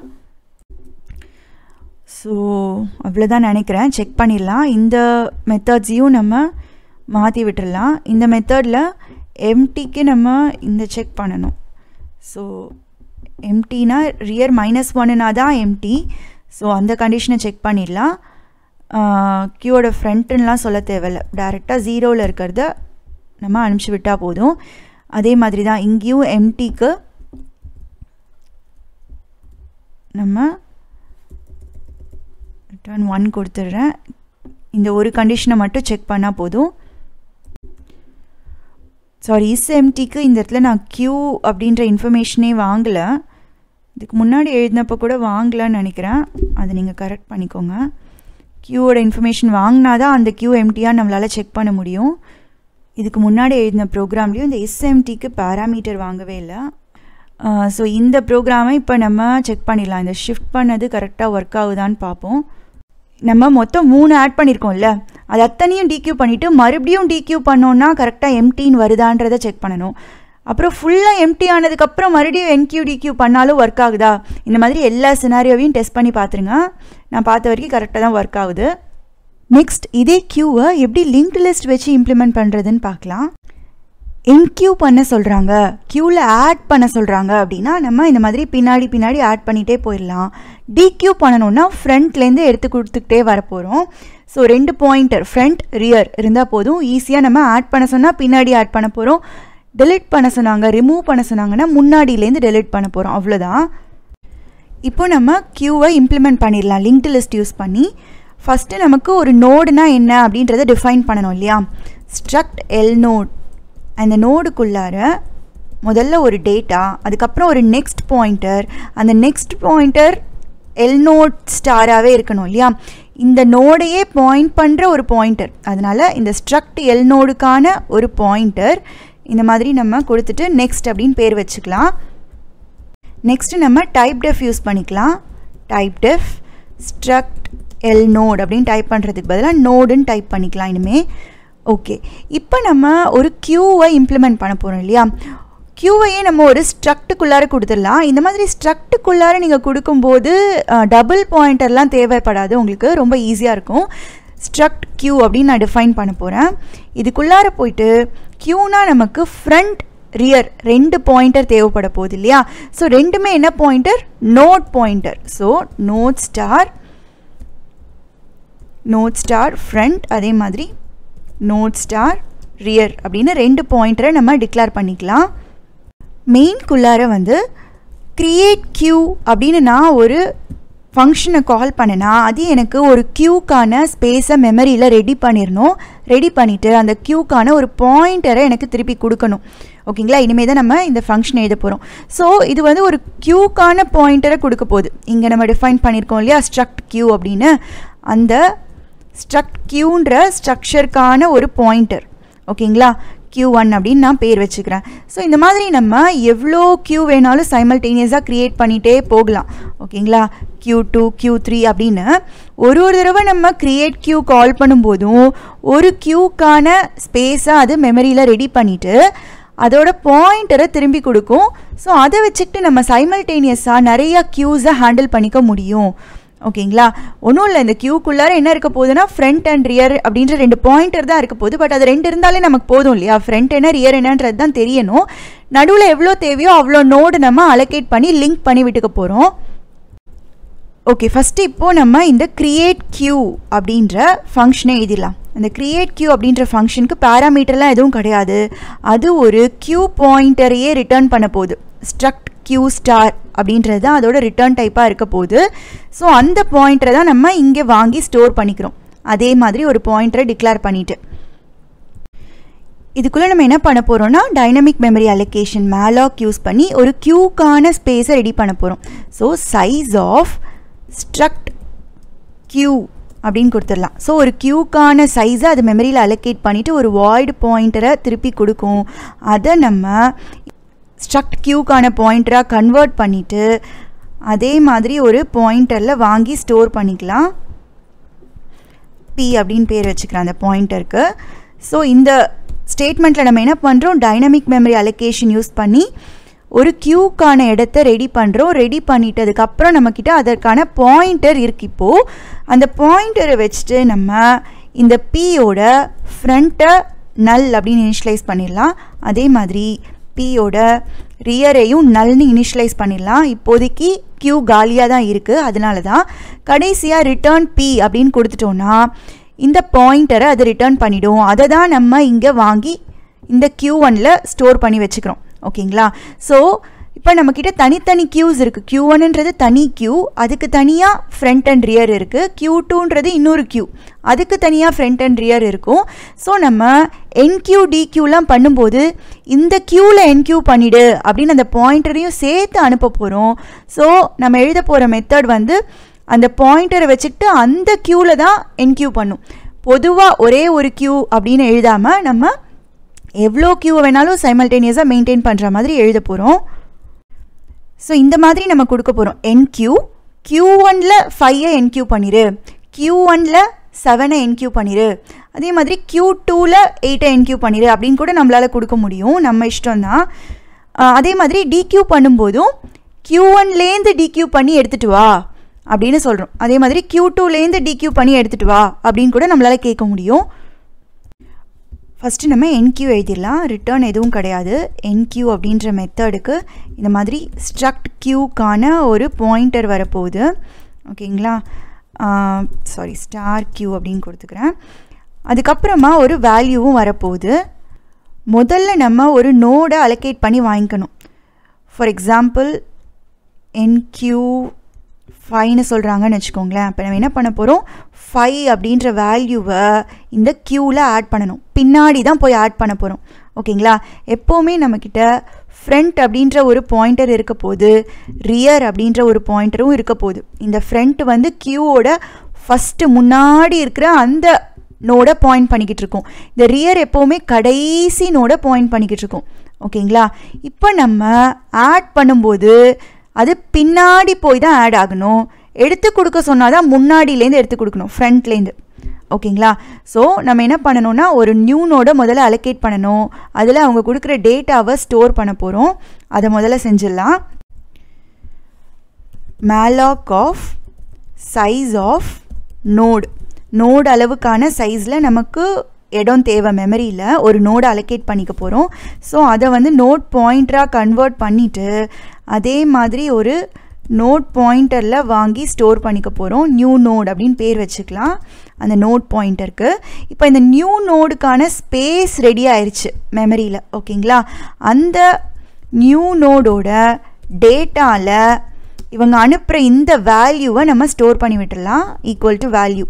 ஸோ அவ்வளோதான் நினைக்கிறேன் செக் பண்ணிடலாம் இந்த மெத்தட்ஸையும் நம்ம மாற்றி விட்டுடலாம் இந்த மெத்தடில் எம்டிக்கு நம்ம இந்த செக் பண்ணணும் ஸோ எம்டினா ரியர் மைனஸ் ஒன்னுனா தான் எம்டி ஸோ அந்த கண்டிஷனை செக் பண்ணிடலாம் கியூவோட ஃப்ரண்ட்டுன்னெலாம் சொல்ல தேவையில்ல டேரெக்டாக ஜீரோவில் இருக்கிறத நம்ம அனுப்பிச்சி விட்டால் போதும் அதே மாதிரி தான் இங்கேயும் எம்டிக்கு நம்ம ரிட்டர்ன் ஒன் கொடுத்துட்றேன் இந்த ஒரு கண்டிஷனை மட்டும் செக் பண்ணால் போதும் சாரி இஸ் எம்டிக்கு இந்த இடத்துல நான் க்யூ அப்படின்ற இன்ஃபர்மேஷனே வாங்கலை இதுக்கு முன்னாடி எழுதினப்போ கூட வாங்கலான்னு நினைக்கிறேன் அதை நீங்கள் கரெக்ட் பண்ணிக்கோங்க க்யூவோட இன்ஃபர்மேஷன் வாங்கினா தான் அந்த க்யூ எம்டியாக நம்மளால் செக் பண்ண முடியும் இதுக்கு முன்னாடி எழுதின ப்ரோக்ராம்லேயும் இந்த எஸ்எம்டிக்கு பேராமீட்டர் வாங்கவே இல்லை ஸோ இந்த ப்ரோக்ராமை இப்போ நம்ம செக் பண்ணிடலாம் இந்த ஷிஃப்ட் பண்ணது கரெக்டாக ஒர்க் ஆகுதான்னு பார்ப்போம் நம்ம மொத்தம் மூணு ஆட் பண்ணியிருக்கோம்ல அது அத்தனையும் டிக்யூ பண்ணிவிட்டு மறுபடியும் டிக்யூ பண்ணோன்னா கரெக்டாக எம்டின்னு வருதான்றதை செக் பண்ணணும் அப்புறம் ஃபுல்லாக எம்டி ஆனதுக்கப்புறம் மறுபடியும் என்கியூ டிக்யூ பண்ணாலும் ஒர்க் ஆகுதா இந்த மாதிரி எல்லா சினாரியோவையும் டெஸ்ட் பண்ணி பார்த்துருங்க நான் பார்த்த வரைக்கும் கரெக்டாக தான் ஒர்க் ஆகுது நெக்ஸ்ட் இதே க்யூவை எப்படி லிங்க்டு லிஸ்ட் வச்சு இம்ப்ளிமெண்ட் பண்ணுறதுன்னு பார்க்கலாம் என்கியூ பண்ண சொல்கிறாங்க க்யூவில் ஆட் பண்ண சொல்கிறாங்க அப்படின்னா நம்ம இந்த மாதிரி பின்னாடி பின்னாடி ஆட் பண்ணிகிட்டே போயிடலாம் டிக்யூ பண்ணணுன்னா ஃப்ரண்ட்லேருந்து எடுத்து கொடுத்துக்கிட்டே வரப்போகிறோம் ஸோ ரெண்டு பாயிண்டர் ஃப்ரண்ட் ரியர் இருந்தால் போதும் ஈஸியாக நம்ம ஆட் பண்ண சொன்னால் பின்னாடி ஆட் பண்ண போகிறோம் டெலிட் பண்ண சொன்னாங்க ரிமூவ் பண்ண சொன்னாங்கன்னா முன்னாடியிலேருந்து டெலிட் பண்ண போகிறோம் அவ்வளோதான் இப்போ நம்ம க்யூவை இம்ப்ளிமெண்ட் பண்ணிடலாம் லிங்க்டு லிஸ்ட் யூஸ் பண்ணி ஃபஸ்ட்டு நமக்கு ஒரு நோடுனா என்ன அப்படின்றத டிஃபைன் பண்ணணும் இல்லையா ஸ்ட்ரக்ட் எல் நோட் அந்த நோடுக்குள்ளார முதல்ல ஒரு டேட்டா அதுக்கப்புறம் ஒரு நெக்ஸ்ட் பாயிண்டர் அந்த நெக்ஸ்ட் பாயிண்டர் எல் நோட் ஸ்டாராகவே இருக்கணும் இல்லையா இந்த நோடையே பாயிண்ட் பண்ணுற ஒரு பாயிண்டர் அதனால் இந்த ஸ்ட்ரக்ட் எல் நோடுக்கான ஒரு பாயிண்டர் இந்த மாதிரி நம்ம கொடுத்துட்டு நெக்ஸ்ட் அப்படின்னு பேர் வச்சுக்கலாம் நெக்ஸ்ட் நம்ம டைப் டெஃப் யூஸ் பண்ணிக்கலாம் typedef struct L node அப்படின்னு டைப் பண்ணுறதுக்கு பதிலாக நோடுன்னு டைப் பண்ணிக்கலாம் இனிமேல் ஓகே இப்போ நம்ம ஒரு க்யூவை இம்ப்ளிமெண்ட் பண்ண போகிறோம் இல்லையா க்யூவையே நம்ம ஒரு ஸ்ட்ரக்டுக்குள்ளார கொடுத்துடலாம் இந்த மாதிரி ஸ்ட்ரக்டுக்குள்ளார நீங்கள் கொடுக்கும்போது டபுள் பாயிண்டர்லாம் தேவைப்படாது உங்களுக்கு ரொம்ப ஈஸியாக இருக்கும் ஸ்ட்ரக்ட் க்யூ அப்படின்னு நான் டிஃபைன் பண்ண போகிறேன் இதுக்குள்ளார போயிட்டு க்யூனா நமக்கு ஃப்ரண்ட் ரியர் ரெண்டு பாயிண்டர் தேவைப்பட போகுது இல்லையா ஸோ ரெண்டுமே என்ன pointer node pointer so node star node star front அதே மாதிரி நோட் ஸ்டார் ரியர் அப்படின்னு ரெண்டு பாயிண்டரை நம்ம டிக்ளேர் பண்ணிக்கலாம் மெயின்குள்ளார வந்து க்ரியேட் க்யூ அப்படின்னு நான் ஒரு ஃபங்க்ஷனை கால் பண்ணேன்னா அது எனக்கு ஒரு க்யூக்கான ஸ்பேஸை மெமரியில் ரெடி பண்ணிடணும் ரெடி பண்ணிவிட்டு அந்த க்யூக்கான ஒரு பாயிண்டரை எனக்கு திருப்பி கொடுக்கணும் ஓகேங்களா இனிமேல் தான் நம்ம இந்த ஃபங்க்ஷன் எழுத போகிறோம் ஸோ இது வந்து ஒரு க்யூக்கான பாயிண்டரை கொடுக்க போகுது இங்கே நம்ம டிஃபைன் பண்ணியிருக்கோம் இல்லையா ஸ்ட்ரக்ட் க்யூ அப்படின்னு அந்த ஸ்ட்ரக்ட் க்யூன்ற ஸ்ட்ரக்சருக்கான ஒரு பாயிண்டர் ஓகேங்களா க்யூ ஒன் அப்படின்னு நான் பேர் வச்சுக்கிறேன் ஸோ இந்த மாதிரி நம்ம எவ்வளோ க்யூ வேணாலும் சைமல்டேனியஸாக க்ரியேட் பண்ணிகிட்டே போகலாம் ஓகேங்களா க்யூ டூ க்யூ த்ரீ அப்படின்னு ஒரு ஒரு தடவை நம்ம க்ரியேட் க்யூ கால் பண்ணும்போதும் ஒரு க்யூக்கான ஸ்பேஸை அது மெமரியில் ரெடி பண்ணிவிட்டு அதோட பாயிண்டரை திரும்பி கொடுக்கும் ஸோ அதை வச்சுக்கிட்டு நம்ம சைமல்டேனியஸாக நிறையா க்யூஸை ஹேண்டில் பண்ணிக்க முடியும் ஓகேங்களா ஒன்றும் இல்லை இந்த க்யூக்குள்ளார என்ன இருக்க போகுதுன்னா ஃப்ரண்ட் அண்ட் ரியர் அப்படின்ற ரெண்டு பாயிண்டர் தான் இருக்க போகுது பட் அது ரெண்டு இருந்தாலே நமக்கு போதும் இல்லையா ஃப்ரண்ட் என்ன ரியர் என்னன்றது தான் தெரியணும் நடுவில் எவ்வளோ தேவையோ அவ்வளோ நோடு நம்ம அலோகேட் பண்ணி லிங்க் பண்ணி விட்டுக்க போகிறோம் ஓகே ஃபஸ்ட்டு இப்போது நம்ம இந்த க்ரியேட் க்யூ அப்படின்ற ஃபங்க்ஷனை எழுதிடலாம் அந்த க்ரியேட் க்யூ அப்படின்ற ஃபங்க்ஷனுக்கு பேராமீட்டர்லாம் எதுவும் கிடையாது அது ஒரு க்யூ பாயிண்டரையே ரிட்டர்ன் பண்ண போகுது ஸ்ட்ரக்ட் க்யூ ஸ்டார் அப்படின்றது தான் அதோட ரிட்டர்ன் டைப்பாக இருக்க போகுது ஸோ அந்த பாயிண்டரை தான் நம்ம இங்கே வாங்கி ஸ்டோர் பண்ணிக்கிறோம் அதே மாதிரி ஒரு பாயிண்டரை டிக்ளேர் பண்ணிவிட்டு இதுக்குள்ளே நம்ம என்ன பண்ண போகிறோம்னா dynamic memory allocation malloc use பண்ணி ஒரு க்யூக்கான ஸ்பேஸை ரெடி பண்ண போகிறோம் so size of struct queue அப்படின்னு கொடுத்துடலாம் ஸோ ஒரு க்யூக்கான சைஸை அது மெமரியில் அலோகேட் பண்ணிவிட்டு ஒரு வாய்டு பாயிண்டரை திருப்பி கொடுக்கும் அதை நம்ம ஸ்ட்ரக்ட் க்யூக்கான பாயிண்டராக கன்வெர்ட் பண்ணிவிட்டு அதே மாதிரி ஒரு பாயிண்டரில் வாங்கி ஸ்டோர் பண்ணிக்கலாம் பி அப்படின்னு பேர் வச்சுக்கிறேன் அந்த பாயிண்டருக்கு ஸோ இந்த ஸ்டேட்மெண்ட்டில் நம்ம என்ன பண்ணுறோம் டைனமிக் மெமரி அலோகேஷன் யூஸ் பண்ணி ஒரு க்யூக்கான இடத்த ரெடி பண்ணுறோம் ரெடி பண்ணிட்டதுக்கப்புறம் நம்மக்கிட்ட அதற்கான பாயிண்டர் இருக்கு இப்போது அந்த பாயிண்டரை வச்சுட்டு நம்ம இந்த பியோட ஃப்ரண்ட்டை நல் அப்படின்னு இனிஷியலைஸ் பண்ணிடலாம் அதே மாதிரி பியோட ரியரையும் நல்னு இனிஷியலைஸ் பண்ணிடலாம் இப்போதைக்கு க்யூ காலியாக தான் இருக்குது அதனால தான் கடைசியாக ரிட்டர்ன் பி அப்படின்னு கொடுத்துட்டோன்னா இந்த பாயிண்டரை அது ரிட்டர்ன் பண்ணிவிடும் அதை தான் நம்ம இங்கே வாங்கி இந்த கியூ ஒனில் ஸ்டோர் பண்ணி வச்சுக்கிறோம் ஓகேங்களா ஸோ இப்போ நம்மக்கிட்ட தனித்தனி கியூஸ் இருக்குது கியூ ஒன்ன்றது தனி கியூ அதுக்கு தனியாக ஃப்ரண்ட் அண்ட் ரியர் இருக்குது கியூ டூன்றது இன்னொரு கியூ அதுக்கு தனியாக ஃப்ரண்ட் அண்ட் ரியர் இருக்கும் ஸோ நம்ம என்கியூ டிக்யூலாம் பண்ணும்போது இந்த க்யூவில் என்கியூ பண்ணிடு அப்படின்னு அந்த பாயிண்டரையும் சேர்த்து அனுப்ப போகிறோம் ஸோ நம்ம எழுத போகிற மெத்தட் வந்து அந்த பாயிண்டரை வச்சுக்கிட்டு அந்த க்யூவில் தான் என்கியூ பண்ணும் பொதுவாக ஒரே ஒரு க்யூ அப்படின்னு எழுதாமல் நம்ம எவ்வளோ க்யூ வேணாலும் சைமல்டேனியஸாக மெயின்டைன் பண்ணுற மாதிரி எழுத போகிறோம் ஸோ இந்த மாதிரி நம்ம கொடுக்க போகிறோம் என்கியூ கியூ ஒனில் ஃபைவை என்கியூ பண்ணிடு கியூ ஒனில் செவனை என்கியூ பண்ணிடு அதே மாதிரி கியூ டூவில் எயிட்டை என்கியூ பண்ணிடு அப்படின்னு கூட நம்மளால் கொடுக்க முடியும் நம்ம இஷ்டம் தான் அதே மாதிரி டிக்யூ பண்ணும்போதும் கியூ ஒன்லேருந்து டிக்யூ பண்ணி எடுத்துகிட்டு வா அப்படின்னு சொல்கிறோம் அதே மாதிரி கியூ டூலேருந்து டிக்யூ பண்ணி எடுத்துகிட்டு வா அப்படின்னு கூட நம்மளால் கேட்க முடியும் ஃபஸ்ட்டு நம்ம என்கியூ எழுதிடலாம் ரிட்டர்ன் எதுவும் கிடையாது என்கியூ அப்படின்ற மெத்தடுக்கு இந்த மாதிரி ஸ்ட்ரக்ட் கியூக்கான ஒரு பாயிண்டர் வரப்போகுது ஓகேங்களா சாரி ஸ்டார் கியூ அப்படின்னு கொடுத்துக்கிறேன் அதுக்கப்புறமா ஒரு வேல்யூவும் வரப்போகுது முதல்ல நம்ம ஒரு நோடை அலோகேட் பண்ணி வாங்கிக்கணும் ஃபார் எக்ஸாம்பிள் என்கியூ ஃபைவ்னு சொல்கிறாங்கன்னு வச்சுக்கோங்களேன் அப்போ நம்ம என்ன பண்ண போகிறோம் ஃபைவ் அப்படின்ற வேல்யூவை இந்த க்யூவில் ஆட் பண்ணணும் பின்னாடி தான் போய் ஆட் பண்ண போகிறோம் ஓகேங்களா எப்போவுமே நம்மக்கிட்ட ஃப்ரண்ட் அப்படின்ற ஒரு பாயிண்டர் இருக்க போது ரியர் அப்படின்ற ஒரு பாயிண்டரும் இருக்க போகுது இந்த ஃப்ரண்ட் வந்து க்யூவோட ஃபஸ்ட்டு முன்னாடி இருக்கிற அந்த நோட பாயிண்ட் பண்ணிக்கிட்டு இருக்கோம் இந்த ரியர் எப்போவுமே கடைசி நோட பாயிண்ட் பண்ணிக்கிட்டு இருக்கோம் ஓகேங்களா இப்போ நம்ம ஆட் பண்ணும்போது அது பின்னாடி போய் தான் ஆட் ஆகணும் எடுத்து கொடுக்க சொன்னால் தான் முன்னாடியிலேருந்து எடுத்து கொடுக்கணும் ஃப்ரண்ட்லேருந்து ஓகேங்களா ஸோ நம்ம என்ன பண்ணணும்னா ஒரு நியூ நோட முதல்ல அலோகேட் பண்ணணும் அதில் அவங்க கொடுக்குற டேட்டாவை ஸ்டோர் பண்ண போகிறோம் அதை முதல்ல செஞ்சிடலாம் malloc of size of node node அளவுக்கான சைஸில் நமக்கு இடம் தேவை மெமரியில் ஒரு நோடை அலோகேட் பண்ணிக்க போகிறோம் ஸோ அதை வந்து நோட் பாயிண்டராக கன்வெர்ட் பண்ணிவிட்டு அதே மாதிரி ஒரு நோட் பாயிண்டரில் வாங்கி ஸ்டோர் பண்ணிக்க போகிறோம் நியூ நோட் அப்படின்னு பேர் வச்சுக்கலாம் அந்த நோட் பாயிண்டருக்கு இப்போ இந்த நியூ நோடுக்கான ஸ்பேஸ் ரெடி ஆயிடுச்சு மெமரியில் ஓகேங்களா அந்த நியூ நோடோட டேட்டாவில் இவங்க அனுப்புகிற இந்த வேல்யூவை நம்ம ஸ்டோர் பண்ணி விட்டுடலாம் ஈக்குவல் டு வேல்யூ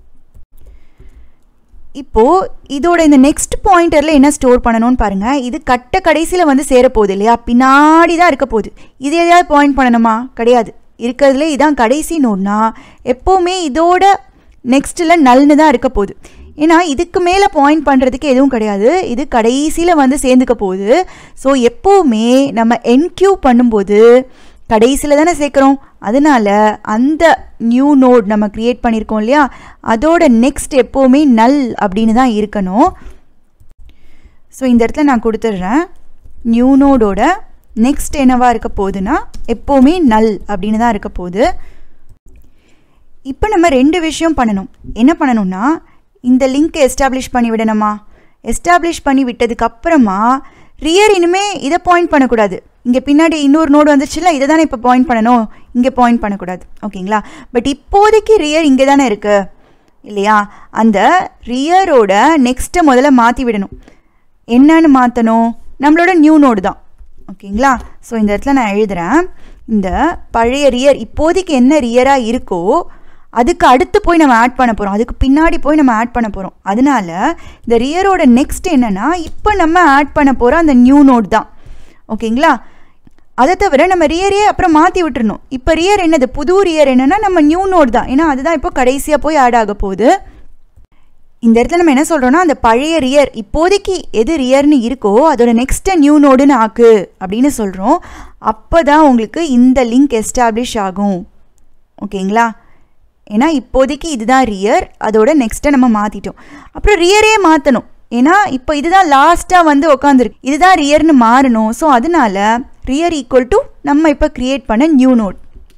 இப்போது இதோட இந்த நெக்ஸ்ட் பாயிண்டரில் என்ன ஸ்டோர் பண்ணணும்னு பாருங்கள் இது கட்ட கடைசியில் வந்து சேரப்போகுது இல்லையா பின்னாடி தான் இருக்க போகுது இது எதையாவது பாயிண்ட் பண்ணணுமா கிடையாது இருக்கிறதுல இதான் கடைசி நோட்னா எப்போவுமே இதோட நெக்ஸ்ட்டில் நல்னு தான் இருக்க போகுது ஏன்னா இதுக்கு மேலே பாயிண்ட் பண்ணுறதுக்கு எதுவும் கிடையாது இது கடைசியில் வந்து சேர்ந்துக்க போகுது ஸோ எப்போவுமே நம்ம என்கியூ பண்ணும்போது கடைசியில் தானே சேர்க்குறோம் அதனால் அந்த நியூ நோட் நம்ம க்ரியேட் பண்ணியிருக்கோம் இல்லையா அதோட நெக்ஸ்ட் எப்போவுமே நல் அப்படின்னு தான் இருக்கணும் ஸோ இந்த இடத்துல நான் கொடுத்துட்றேன் நியூ நோடோட நெக்ஸ்ட் என்னவாக இருக்க போகுதுன்னா எப்போவுமே நல் அப்படின்னு தான் இருக்க போகுது இப்போ நம்ம ரெண்டு விஷயம் பண்ணணும் என்ன பண்ணணும்னா இந்த லிங்க்கை எஸ்டாப்ளிஷ் பண்ணி விடணுமா எஸ்டாப்ளிஷ் பண்ணி விட்டதுக்கப்புறமா ரியர் இனிமே இதை பாயிண்ட் பண்ணக்கூடாது இங்கே பின்னாடி இன்னொரு நோடு வந்துச்சுல இதை தானே இப்போ பாயிண்ட் பண்ணணும் இங்கே பாயிண்ட் பண்ணக்கூடாது ஓகேங்களா பட் இப்போதைக்கு ரியர் இங்கே தானே இருக்குது இல்லையா அந்த ரியரோட நெக்ஸ்ட்டை முதல்ல மாற்றி விடணும் என்னன்னு மாற்றணும் நம்மளோட நியூ நோடு தான் ஓகேங்களா ஸோ இந்த இடத்துல நான் எழுதுகிறேன் இந்த பழைய ரியர் இப்போதைக்கு என்ன ரியராக இருக்கோ அதுக்கு அடுத்து போய் நம்ம ஆட் பண்ண போகிறோம் அதுக்கு பின்னாடி போய் நம்ம ஆட் பண்ண போகிறோம் அதனால இந்த ரியரோட நெக்ஸ்ட் என்னென்னா இப்போ நம்ம ஆட் பண்ண போகிற அந்த நியூ நோட் தான் ஓகேங்களா அதை தவிர நம்ம ரியரே அப்புறம் மாற்றி விட்டுருணும் இப்போ ரியர் என்னது புது ரியர் என்னென்னா நம்ம நியூ நோட் தான் ஏன்னா அதுதான் இப்போ கடைசியாக போய் ஆட் ஆக போகுது இந்த இடத்துல நம்ம என்ன சொல்கிறோன்னா அந்த பழைய ரியர் இப்போதைக்கு எது ரியர்னு இருக்கோ அதோட நெக்ஸ்ட்டு நியூ நோடுன்னு ஆக்கு அப்படின்னு சொல்கிறோம் அப்போ தான் உங்களுக்கு இந்த லிங்க் எஸ்டாப்ளிஷ் ஆகும் ஓகேங்களா ஏன்னா இப்போதைக்கு இதுதான் ரியர் அதோட நெக்ஸ்ட்டை நம்ம மாற்றிட்டோம் அப்புறம் ரியரே மாற்றணும் ஏன்னா இப்போ இதுதான் லாஸ்ட்டாக வந்து உக்காந்துருக்கு இதுதான் ரியர்னு மாறணும் ஸோ அதனால ரியர் ஈக்குவல் டு நம்ம இப்போ க்ரியேட் பண்ண நியூ நோட்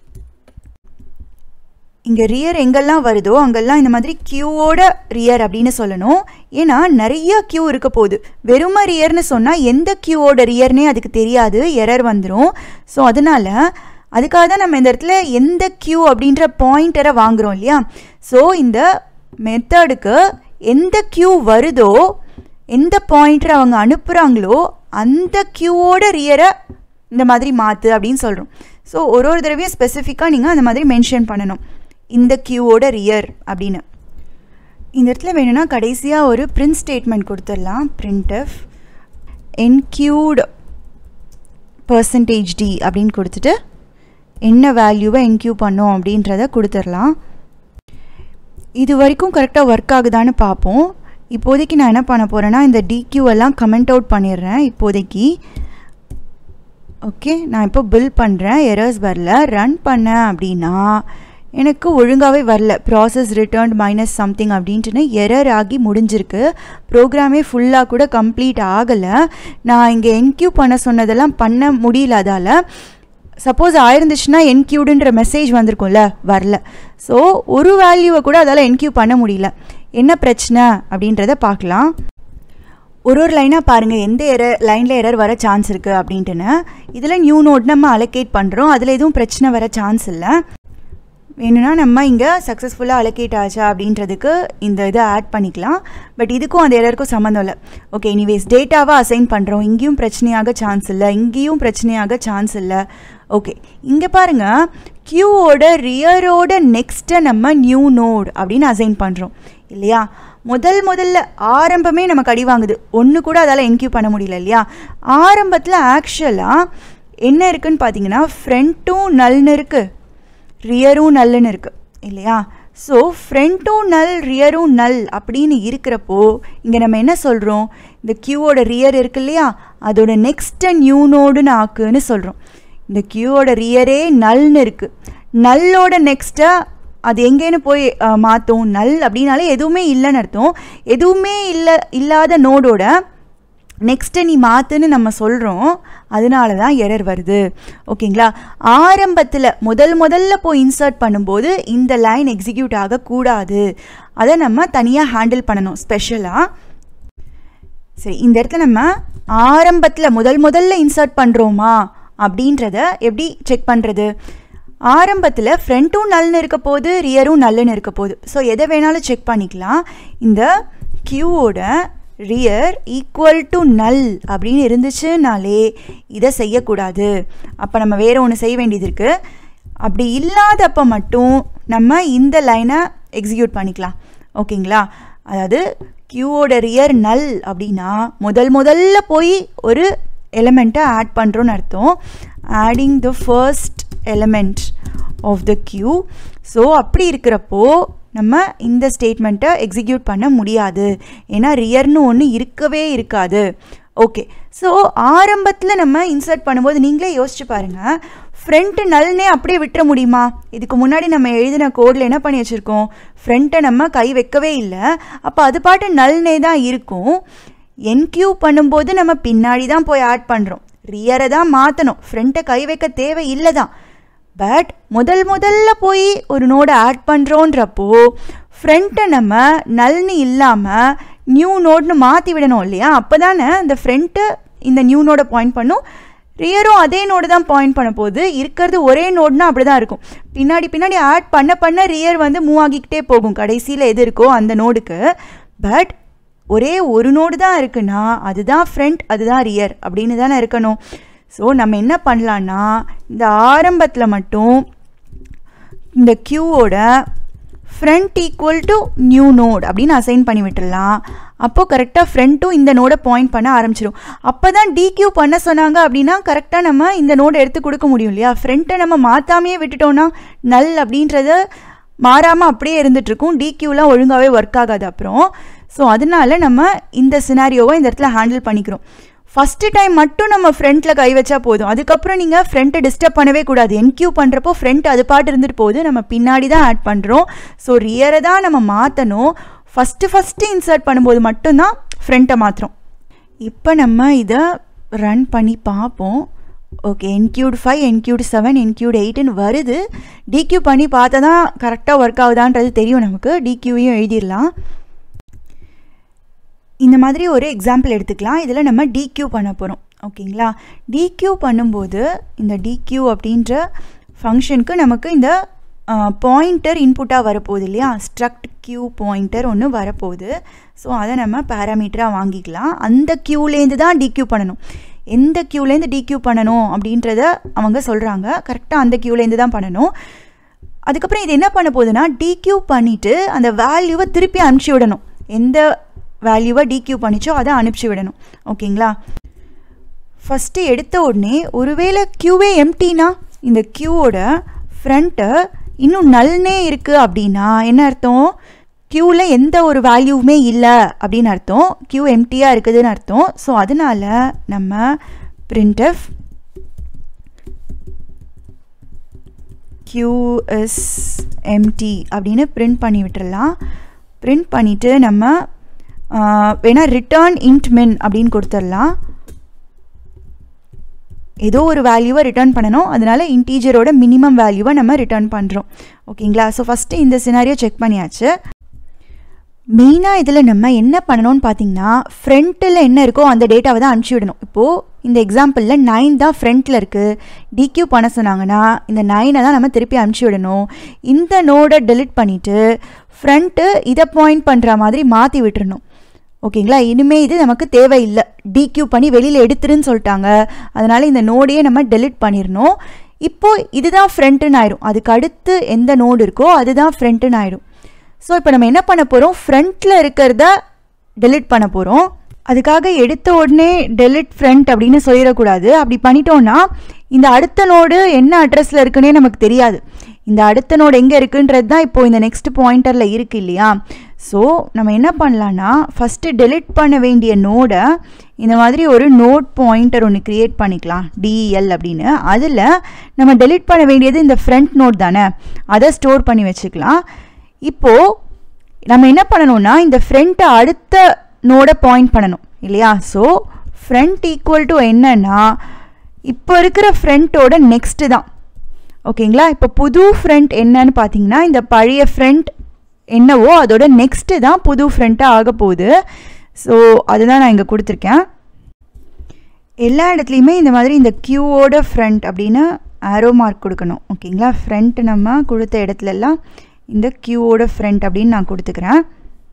இங்கே ரியர் எங்கெல்லாம் வருதோ அங்கெல்லாம் இந்த மாதிரி க்யூவோட ரியர் அப்படின்னு சொல்லணும் ஏன்னா நிறைய க்யூ இருக்க போகுது வெறும ரியர்னு சொன்னால் எந்த க்யூவோட ரியர்னே அதுக்கு தெரியாது எரர் வந்துடும் ஸோ அதனால் அதுக்காக தான் நம்ம இந்த இடத்துல எந்த க்யூ அப்படின்ற பாயிண்டரை வாங்குகிறோம் இல்லையா ஸோ இந்த மெத்தடுக்கு எந்த க்யூ வருதோ எந்த பாயிண்டர் அவங்க அனுப்புகிறாங்களோ அந்த க்யூவோட ரியரை இந்த மாதிரி மாற்று அப்படின்னு சொல்கிறோம் ஸோ ஒரு ஒரு தடவையும் ஸ்பெசிஃபிக்காக நீங்கள் அந்த மாதிரி மென்ஷன் பண்ணணும் இந்த க்யூவோட ரியர் அப்படின்னு இந்த இடத்துல வேணும்னா கடைசியாக ஒரு பிரிண்ட் ஸ்டேட்மெண்ட் கொடுத்துடலாம் பிரிண்டஃப் என்கியூடு பர்சன்டேஜ் டி அப்படின்னு கொடுத்துட்டு என்ன வேல்யூவை என்கியூ பண்ணோம் அப்படின்றத கொடுத்துடலாம் இது வரைக்கும் கரெக்டாக ஒர்க் ஆகுதான்னு பார்ப்போம் இப்போதைக்கு நான் என்ன பண்ண போகிறேன்னா இந்த டிக்யூ எல்லாம் கமெண்ட் அவுட் பண்ணிடுறேன் இப்போதைக்கு ஓகே நான் இப்போ பில் பண்ணுறேன் எரர்ஸ் வரல ரன் பண்ணேன் அப்படின்னா எனக்கு ஒழுங்காகவே வரல ப்ராசஸ் ரிட்டர்ன் மைனஸ் சம்திங் அப்படின்ட்டுன்னு எரர் ஆகி முடிஞ்சிருக்கு ப்ரோக்ராமே ஃபுல்லாக கூட கம்ப்ளீட் ஆகலை நான் இங்கே என்கியூ பண்ண சொன்னதெல்லாம் பண்ண முடியல அதால் சப்போஸ் ஆயிருந்துச்சுன்னா என்கியூடுன்ற மெசேஜ் வந்திருக்கும்ல வரல ஸோ ஒரு வேல்யூவை கூட அதால் என்கியூ பண்ண முடியல என்ன பிரச்சனை அப்படின்றத பார்க்கலாம் ஒரு ஒரு லைனாக பாருங்கள் எந்த எரர் லைனில் எரர் வர சான்ஸ் இருக்குது அப்படின்ட்டுன்னு இதில் நியூ நோட் நம்ம அலோகேட் பண்ணுறோம் அதில் எதுவும் பிரச்சனை வர சான்ஸ் இல்லை வேணும்னா நம்ம இங்கே சக்ஸஸ்ஃபுல்லாக அலோகேட் ஆச்சா அப்படின்றதுக்கு இந்த இதை ஆட் பண்ணிக்கலாம் பட் இதுக்கும் அந்த எரருக்கும் சம்மந்தம் இல்லை ஓகே எனிவேஸ் டேட்டாவை அசைன் பண்ணுறோம் இங்கேயும் பிரச்சனையாக சான்ஸ் இல்லை இங்கேயும் பிரச்சனையாக சான்ஸ் இல்லை ஓகே இங்கே பாருங்கள் க்யூவோட ரியரோட நெக்ஸ்ட்டை நம்ம நியூ நோட் அப்படின்னு அசைன் பண்ணுறோம் இல்லையா முதல் முதல்ல ஆரம்பமே நமக்கு அடி வாங்குது ஒன்று கூட அதால் என்கியூ பண்ண முடியல இல்லையா ஆரம்பத்தில் ஆக்சுவலாக என்ன இருக்குன்னு பார்த்தீங்கன்னா ஃப்ரண்ட்டும் நல்னு இருக்குது ரியரும் நல்லுன்னு இருக்குது இல்லையா ஸோ ஃப்ரண்ட்டும் நல் ரியரும் நல் அப்படின்னு இருக்கிறப்போ இங்கே நம்ம என்ன சொல்கிறோம் இந்த க்யூவோட ரியர் இருக்கு இல்லையா அதோட நெக்ஸ்ட்டை நியூ நோடுன்னு ஆக்குன்னு சொல்கிறோம் இந்த க்யூவோட ரியரே நல்னு இருக்குது நல்லோட நெக்ஸ்ட்டை அது எங்கேன்னு போய் மாற்றும் நல் அப்படின்னாலே எதுவுமே இல்லைன்னு அர்த்தம் எதுவுமே இல்லை இல்லாத நோடோட நெக்ஸ்ட்டு நீ மாற்றுன்னு நம்ம சொல்கிறோம் அதனால தான் எரர் வருது ஓகேங்களா ஆரம்பத்தில் முதல் முதல்ல போய் இன்சர்ட் பண்ணும்போது இந்த லைன் எக்ஸிக்யூட் ஆகக்கூடாது அதை நம்ம தனியாக ஹேண்டில் பண்ணணும் ஸ்பெஷலாக சரி இந்த இடத்துல நம்ம ஆரம்பத்தில் முதல் முதல்ல இன்சர்ட் பண்ணுறோமா அப்படின்றத எப்படி செக் பண்ணுறது ஆரம்பத்தில் ஃப்ரண்ட்டும் நல்லுன்னு இருக்க போது ரியரும் நல்லுன்னு இருக்க போகுது ஸோ எதை வேணாலும் செக் பண்ணிக்கலாம் இந்த க்யூவோட ரியர் ஈக்குவல் டு நல் அப்படின்னு இருந்துச்சுனாலே இதை செய்யக்கூடாது அப்போ நம்ம வேறு ஒன்று செய்ய வேண்டியது இருக்குது அப்படி இல்லாதப்போ மட்டும் நம்ம இந்த லைனை எக்ஸிக்யூட் பண்ணிக்கலாம் ஓகேங்களா அதாவது க்யூவோட ரியர் நல் அப்படின்னா முதல் முதல்ல போய் ஒரு எலமெண்ட்டை ஆட் பண்ணுறோன்னு அர்த்தம் adding the first element of the queue so அப்படி இருக்கிறப்போ நம்ம இந்த ஸ்டேட்மெண்ட்டை எக்ஸிக்யூட் பண்ண முடியாது ஏன்னா ரியர்னு ஒன்று இருக்கவே இருக்காது ஓகே ஸோ ஆரம்பத்தில் நம்ம இன்சர்ட் பண்ணும்போது நீங்களே யோசிச்சு பாருங்கள் ஃப்ரண்ட்டு நல்னே அப்படியே விட்டுற முடியுமா இதுக்கு முன்னாடி நம்ம எழுதின கோடில் என்ன பண்ணி வச்சுருக்கோம் ஃப்ரண்ட்டை நம்ம கை வைக்கவே இல்லை அப்போ அது பாட்டு நல்னே தான் இருக்கும் என்கியூ பண்ணும்போது நம்ம பின்னாடி தான் போய் ஆட் பண்ணுறோம் ரியரை தான் மாற்றணும் ஃப்ரண்ட்டை கை வைக்க தேவை இல்லை தான் பட் முதல் முதல்ல போய் ஒரு நோடை ஆட் பண்ணுறோன்றப்போ ஃப்ரண்ட்டை நம்ம நல்னு இல்லாமல் நியூ நோட்னு மாற்றி விடணும் இல்லையா அப்போ தானே இந்த ஃப்ரண்ட்டு இந்த நியூ நோடை பாயிண்ட் பண்ணும் ரியரும் அதே நோடு தான் பாயிண்ட் பண்ண போது இருக்கிறது ஒரே நோட்னா அப்படி தான் இருக்கும் பின்னாடி பின்னாடி ஆட் பண்ண பண்ண ரியர் வந்து மூவ் ஆகிக்கிட்டே போகும் கடைசியில் எது இருக்கோ அந்த நோடுக்கு பட் ஒரே ஒரு நோடு தான் இருக்குன்னா அதுதான் ஃப்ரண்ட் அதுதான் ரியர் அப்படின்னு தானே இருக்கணும் ஸோ நம்ம என்ன பண்ணலான்னா இந்த ஆரம்பத்தில் மட்டும் இந்த க்யூவோட front equal to new node அப்படின்னு அசைன் பண்ணி விட்டுடலாம் அப்போது கரெக்டாக ஃப்ரண்ட்டும் இந்த நோடை பாயிண்ட் பண்ண ஆரம்பிச்சிடும் அப்போ தான் டிக்யூ பண்ண சொன்னாங்க அப்படின்னா கரெக்டாக நம்ம இந்த நோடை எடுத்து கொடுக்க முடியும் இல்லையா ஃப்ரண்ட்டை நம்ம மாற்றாமையே விட்டுட்டோன்னா நல் அப்படின்றத மாறாமல் அப்படியே இருந்துகிட்ருக்கும் டிக்யூலாம் ஒழுங்காகவே ஒர்க் ஆகாது அப்புறம் ஸோ அதனால நம்ம இந்த சினாரியோவை இந்த இடத்துல ஹேண்டில் பண்ணிக்கிறோம் ஃபஸ்ட்டு டைம் மட்டும் நம்ம ஃப்ரண்ட்டில் கை வச்சா போதும் அதுக்கப்புறம் நீங்கள் ஃப்ரண்ட்டை டிஸ்டர்ப் பண்ணவே கூடாது என்கியூ பண்ணுறப்போ ஃப்ரண்ட் அது பாட்டு இருந்துட்டு போகுது நம்ம பின்னாடி தான் ஆட் பண்ணுறோம் ஸோ ரியரை தான் நம்ம மாற்றணும் ஃபஸ்ட்டு ஃபஸ்ட்டு இன்சர்ட் பண்ணும்போது மட்டும்தான் ஃப்ரண்ட்டை மாற்றுறோம் இப்போ நம்ம இதை ரன் பண்ணி பார்ப்போம் okay enqueued five enqueued seven enqueued எயிட்டுன்னு வருது டிக்யூ பண்ணி பார்த்தா தான் கரெக்டாக ஒர்க் ஆகுதான்றது தெரியும் நமக்கு டிக்யூவையும் எழுதிடலாம் இந்த மாதிரி ஒரு எக்ஸாம்பிள் எடுத்துக்கலாம் இதில் நம்ம டிக்யூ பண்ண போகிறோம் ஓகேங்களா டிக்யூ பண்ணும்போது இந்த டிக்யூ அப்படின்ற ஃபங்க்ஷனுக்கு நமக்கு இந்த பாயிண்டர் இன்புட்டாக வரப்போகுது இல்லையா ஸ்ட்ரக்ட் கியூ பாயிண்டர் ஒன்று வரப்போகுது ஸோ அதை நம்ம பேராமீட்டராக வாங்கிக்கலாம் அந்த க்யூலேருந்து தான் டிக்யூ பண்ணணும் எந்த க்யூலேருந்து டிக்யூ பண்ணணும் அப்படின்றத அவங்க சொல்கிறாங்க கரெக்டாக அந்த க்யூலேருந்து தான் பண்ணணும் அதுக்கப்புறம் இது என்ன பண்ண போகுதுன்னா டிக்யூ பண்ணிவிட்டு அந்த வேல்யூவை திருப்பி அனுப்பிச்சி விடணும் எந்த வேல்யூவை டிக்யூ பண்ணிச்சோ அதை அனுப்பிச்சி விடணும் ஓகேங்களா ஃபஸ்ட்டு எடுத்த உடனே ஒருவேளை க்யூவே எம்டினா இந்த க்யூவோட ஃப்ரண்ட்டு இன்னும் நல்னே இருக்குது அப்படின்னா என்ன அர்த்தம் க்யூவில் எந்த ஒரு வேல்யூவுமே இல்லை அப்படின்னு அர்த்தம் க்யூ எம்டியாக இருக்குதுன்னு அர்த்தம் ஸோ அதனால் நம்ம பிரிண்டஃப் க்யூ இஸ் எம்டி அப்படின்னு பிரிண்ட் பண்ணி விட்டுறலாம் பிரிண்ட் பண்ணிவிட்டு நம்ம வேணால் ரிட்டர்ன் இன்ட் மின் அப்படின்னு கொடுத்துடலாம் ஏதோ ஒரு வேல்யூவை ரிட்டர்ன் பண்ணணும் அதனால இன்டீஜரோட மினிமம் வேல்யூவை நம்ம ரிட்டர்ன் பண்ணுறோம் ஓகேங்களா ஸோ ஃபஸ்ட்டு இந்த சினாரியோ செக் பண்ணியாச்சு மெயினாக இதில் நம்ம என்ன பண்ணணும்னு பார்த்தீங்கன்னா ஃப்ரண்ட்டில் என்ன இருக்கோ அந்த டேட்டாவை தான் அனுப்பிச்சி விடணும் இப்போது இந்த எக்ஸாம்பிளில் நைன் தான் ஃப்ரண்ட்டில் இருக்குது டிக்யூ பண்ண சொன்னாங்கன்னா இந்த நைனை தான் நம்ம திருப்பி அனுப்பிச்சி விடணும் இந்த நோடை டெலிட் பண்ணிவிட்டு ஃப்ரண்ட்டு இதை பாயிண்ட் பண்ணுற மாதிரி மாற்றி விட்டுறணும் ஓகேங்களா இனிமேல் இது நமக்கு தேவையில்லை டிக்யூ பண்ணி வெளியில் எடுத்துருன்னு சொல்லிட்டாங்க அதனால் இந்த நோடையே நம்ம டெலிட் பண்ணிடணும் இப்போது இதுதான் ஃப்ரண்ட்டுன்னு ஆயிரும் அதுக்கு அடுத்து எந்த நோடு இருக்கோ அதுதான் ஃப்ரண்ட்டுன்னு ஆயிரும் ஸோ இப்போ நம்ம என்ன பண்ண போகிறோம் ஃப்ரண்ட்டில் இருக்கிறத டெலிட் பண்ண போகிறோம் அதுக்காக எடுத்த உடனே டெலிட் ஃப்ரண்ட் அப்படின்னு சொல்லிடக்கூடாது அப்படி பண்ணிட்டோன்னா இந்த அடுத்த நோடு என்ன அட்ரஸில் இருக்குன்னே நமக்கு தெரியாது இந்த அடுத்த நோடு எங்கே இருக்குன்றது தான் இப்போது இந்த நெக்ஸ்ட் பாயிண்டரில் இருக்குது இல்லையா ஸோ நம்ம என்ன பண்ணலான்னா ஃபஸ்ட்டு டெலிட் பண்ண வேண்டிய நோடை இந்த மாதிரி ஒரு நோட் பாயிண்டர் ஒன்று க்ரியேட் பண்ணிக்கலாம் டிஎல் அப்படின்னு அதில் நம்ம டெலிட் பண்ண வேண்டியது இந்த ஃப்ரண்ட் நோட் தானே அதை ஸ்டோர் பண்ணி வச்சுக்கலாம் இப்போது நம்ம என்ன பண்ணணும்னா இந்த ஃப்ரண்ட்டை அடுத்த நோடை பாயிண்ட் பண்ணணும் இல்லையா ஸோ ஃப்ரண்ட் ஈக்குவல் டு என்னன்னா இப்போ இருக்கிற ஃப்ரண்ட்டோட நெக்ஸ்ட்டு தான் ஓகேங்களா இப்போ புது ஃப்ரண்ட் என்னன்னு பார்த்தீங்கன்னா இந்த பழைய ஃப்ரண்ட் என்னவோ அதோட நெக்ஸ்ட்டு தான் புது ஃப்ரண்ட்டாக ஆக போகுது ஸோ அதுதான் நான் இங்கே கொடுத்துருக்கேன் எல்லா இடத்துலையுமே இந்த மாதிரி இந்த க்யூவோட ஃப்ரண்ட் அப்படின்னு ஆரோ மார்க் கொடுக்கணும் ஓகேங்களா ஃப்ரண்ட் நம்ம கொடுத்த இடத்துலலாம் இந்த க்யூவோட ஃப்ரண்ட் அப்படின்னு நான் கொடுத்துக்கிறேன்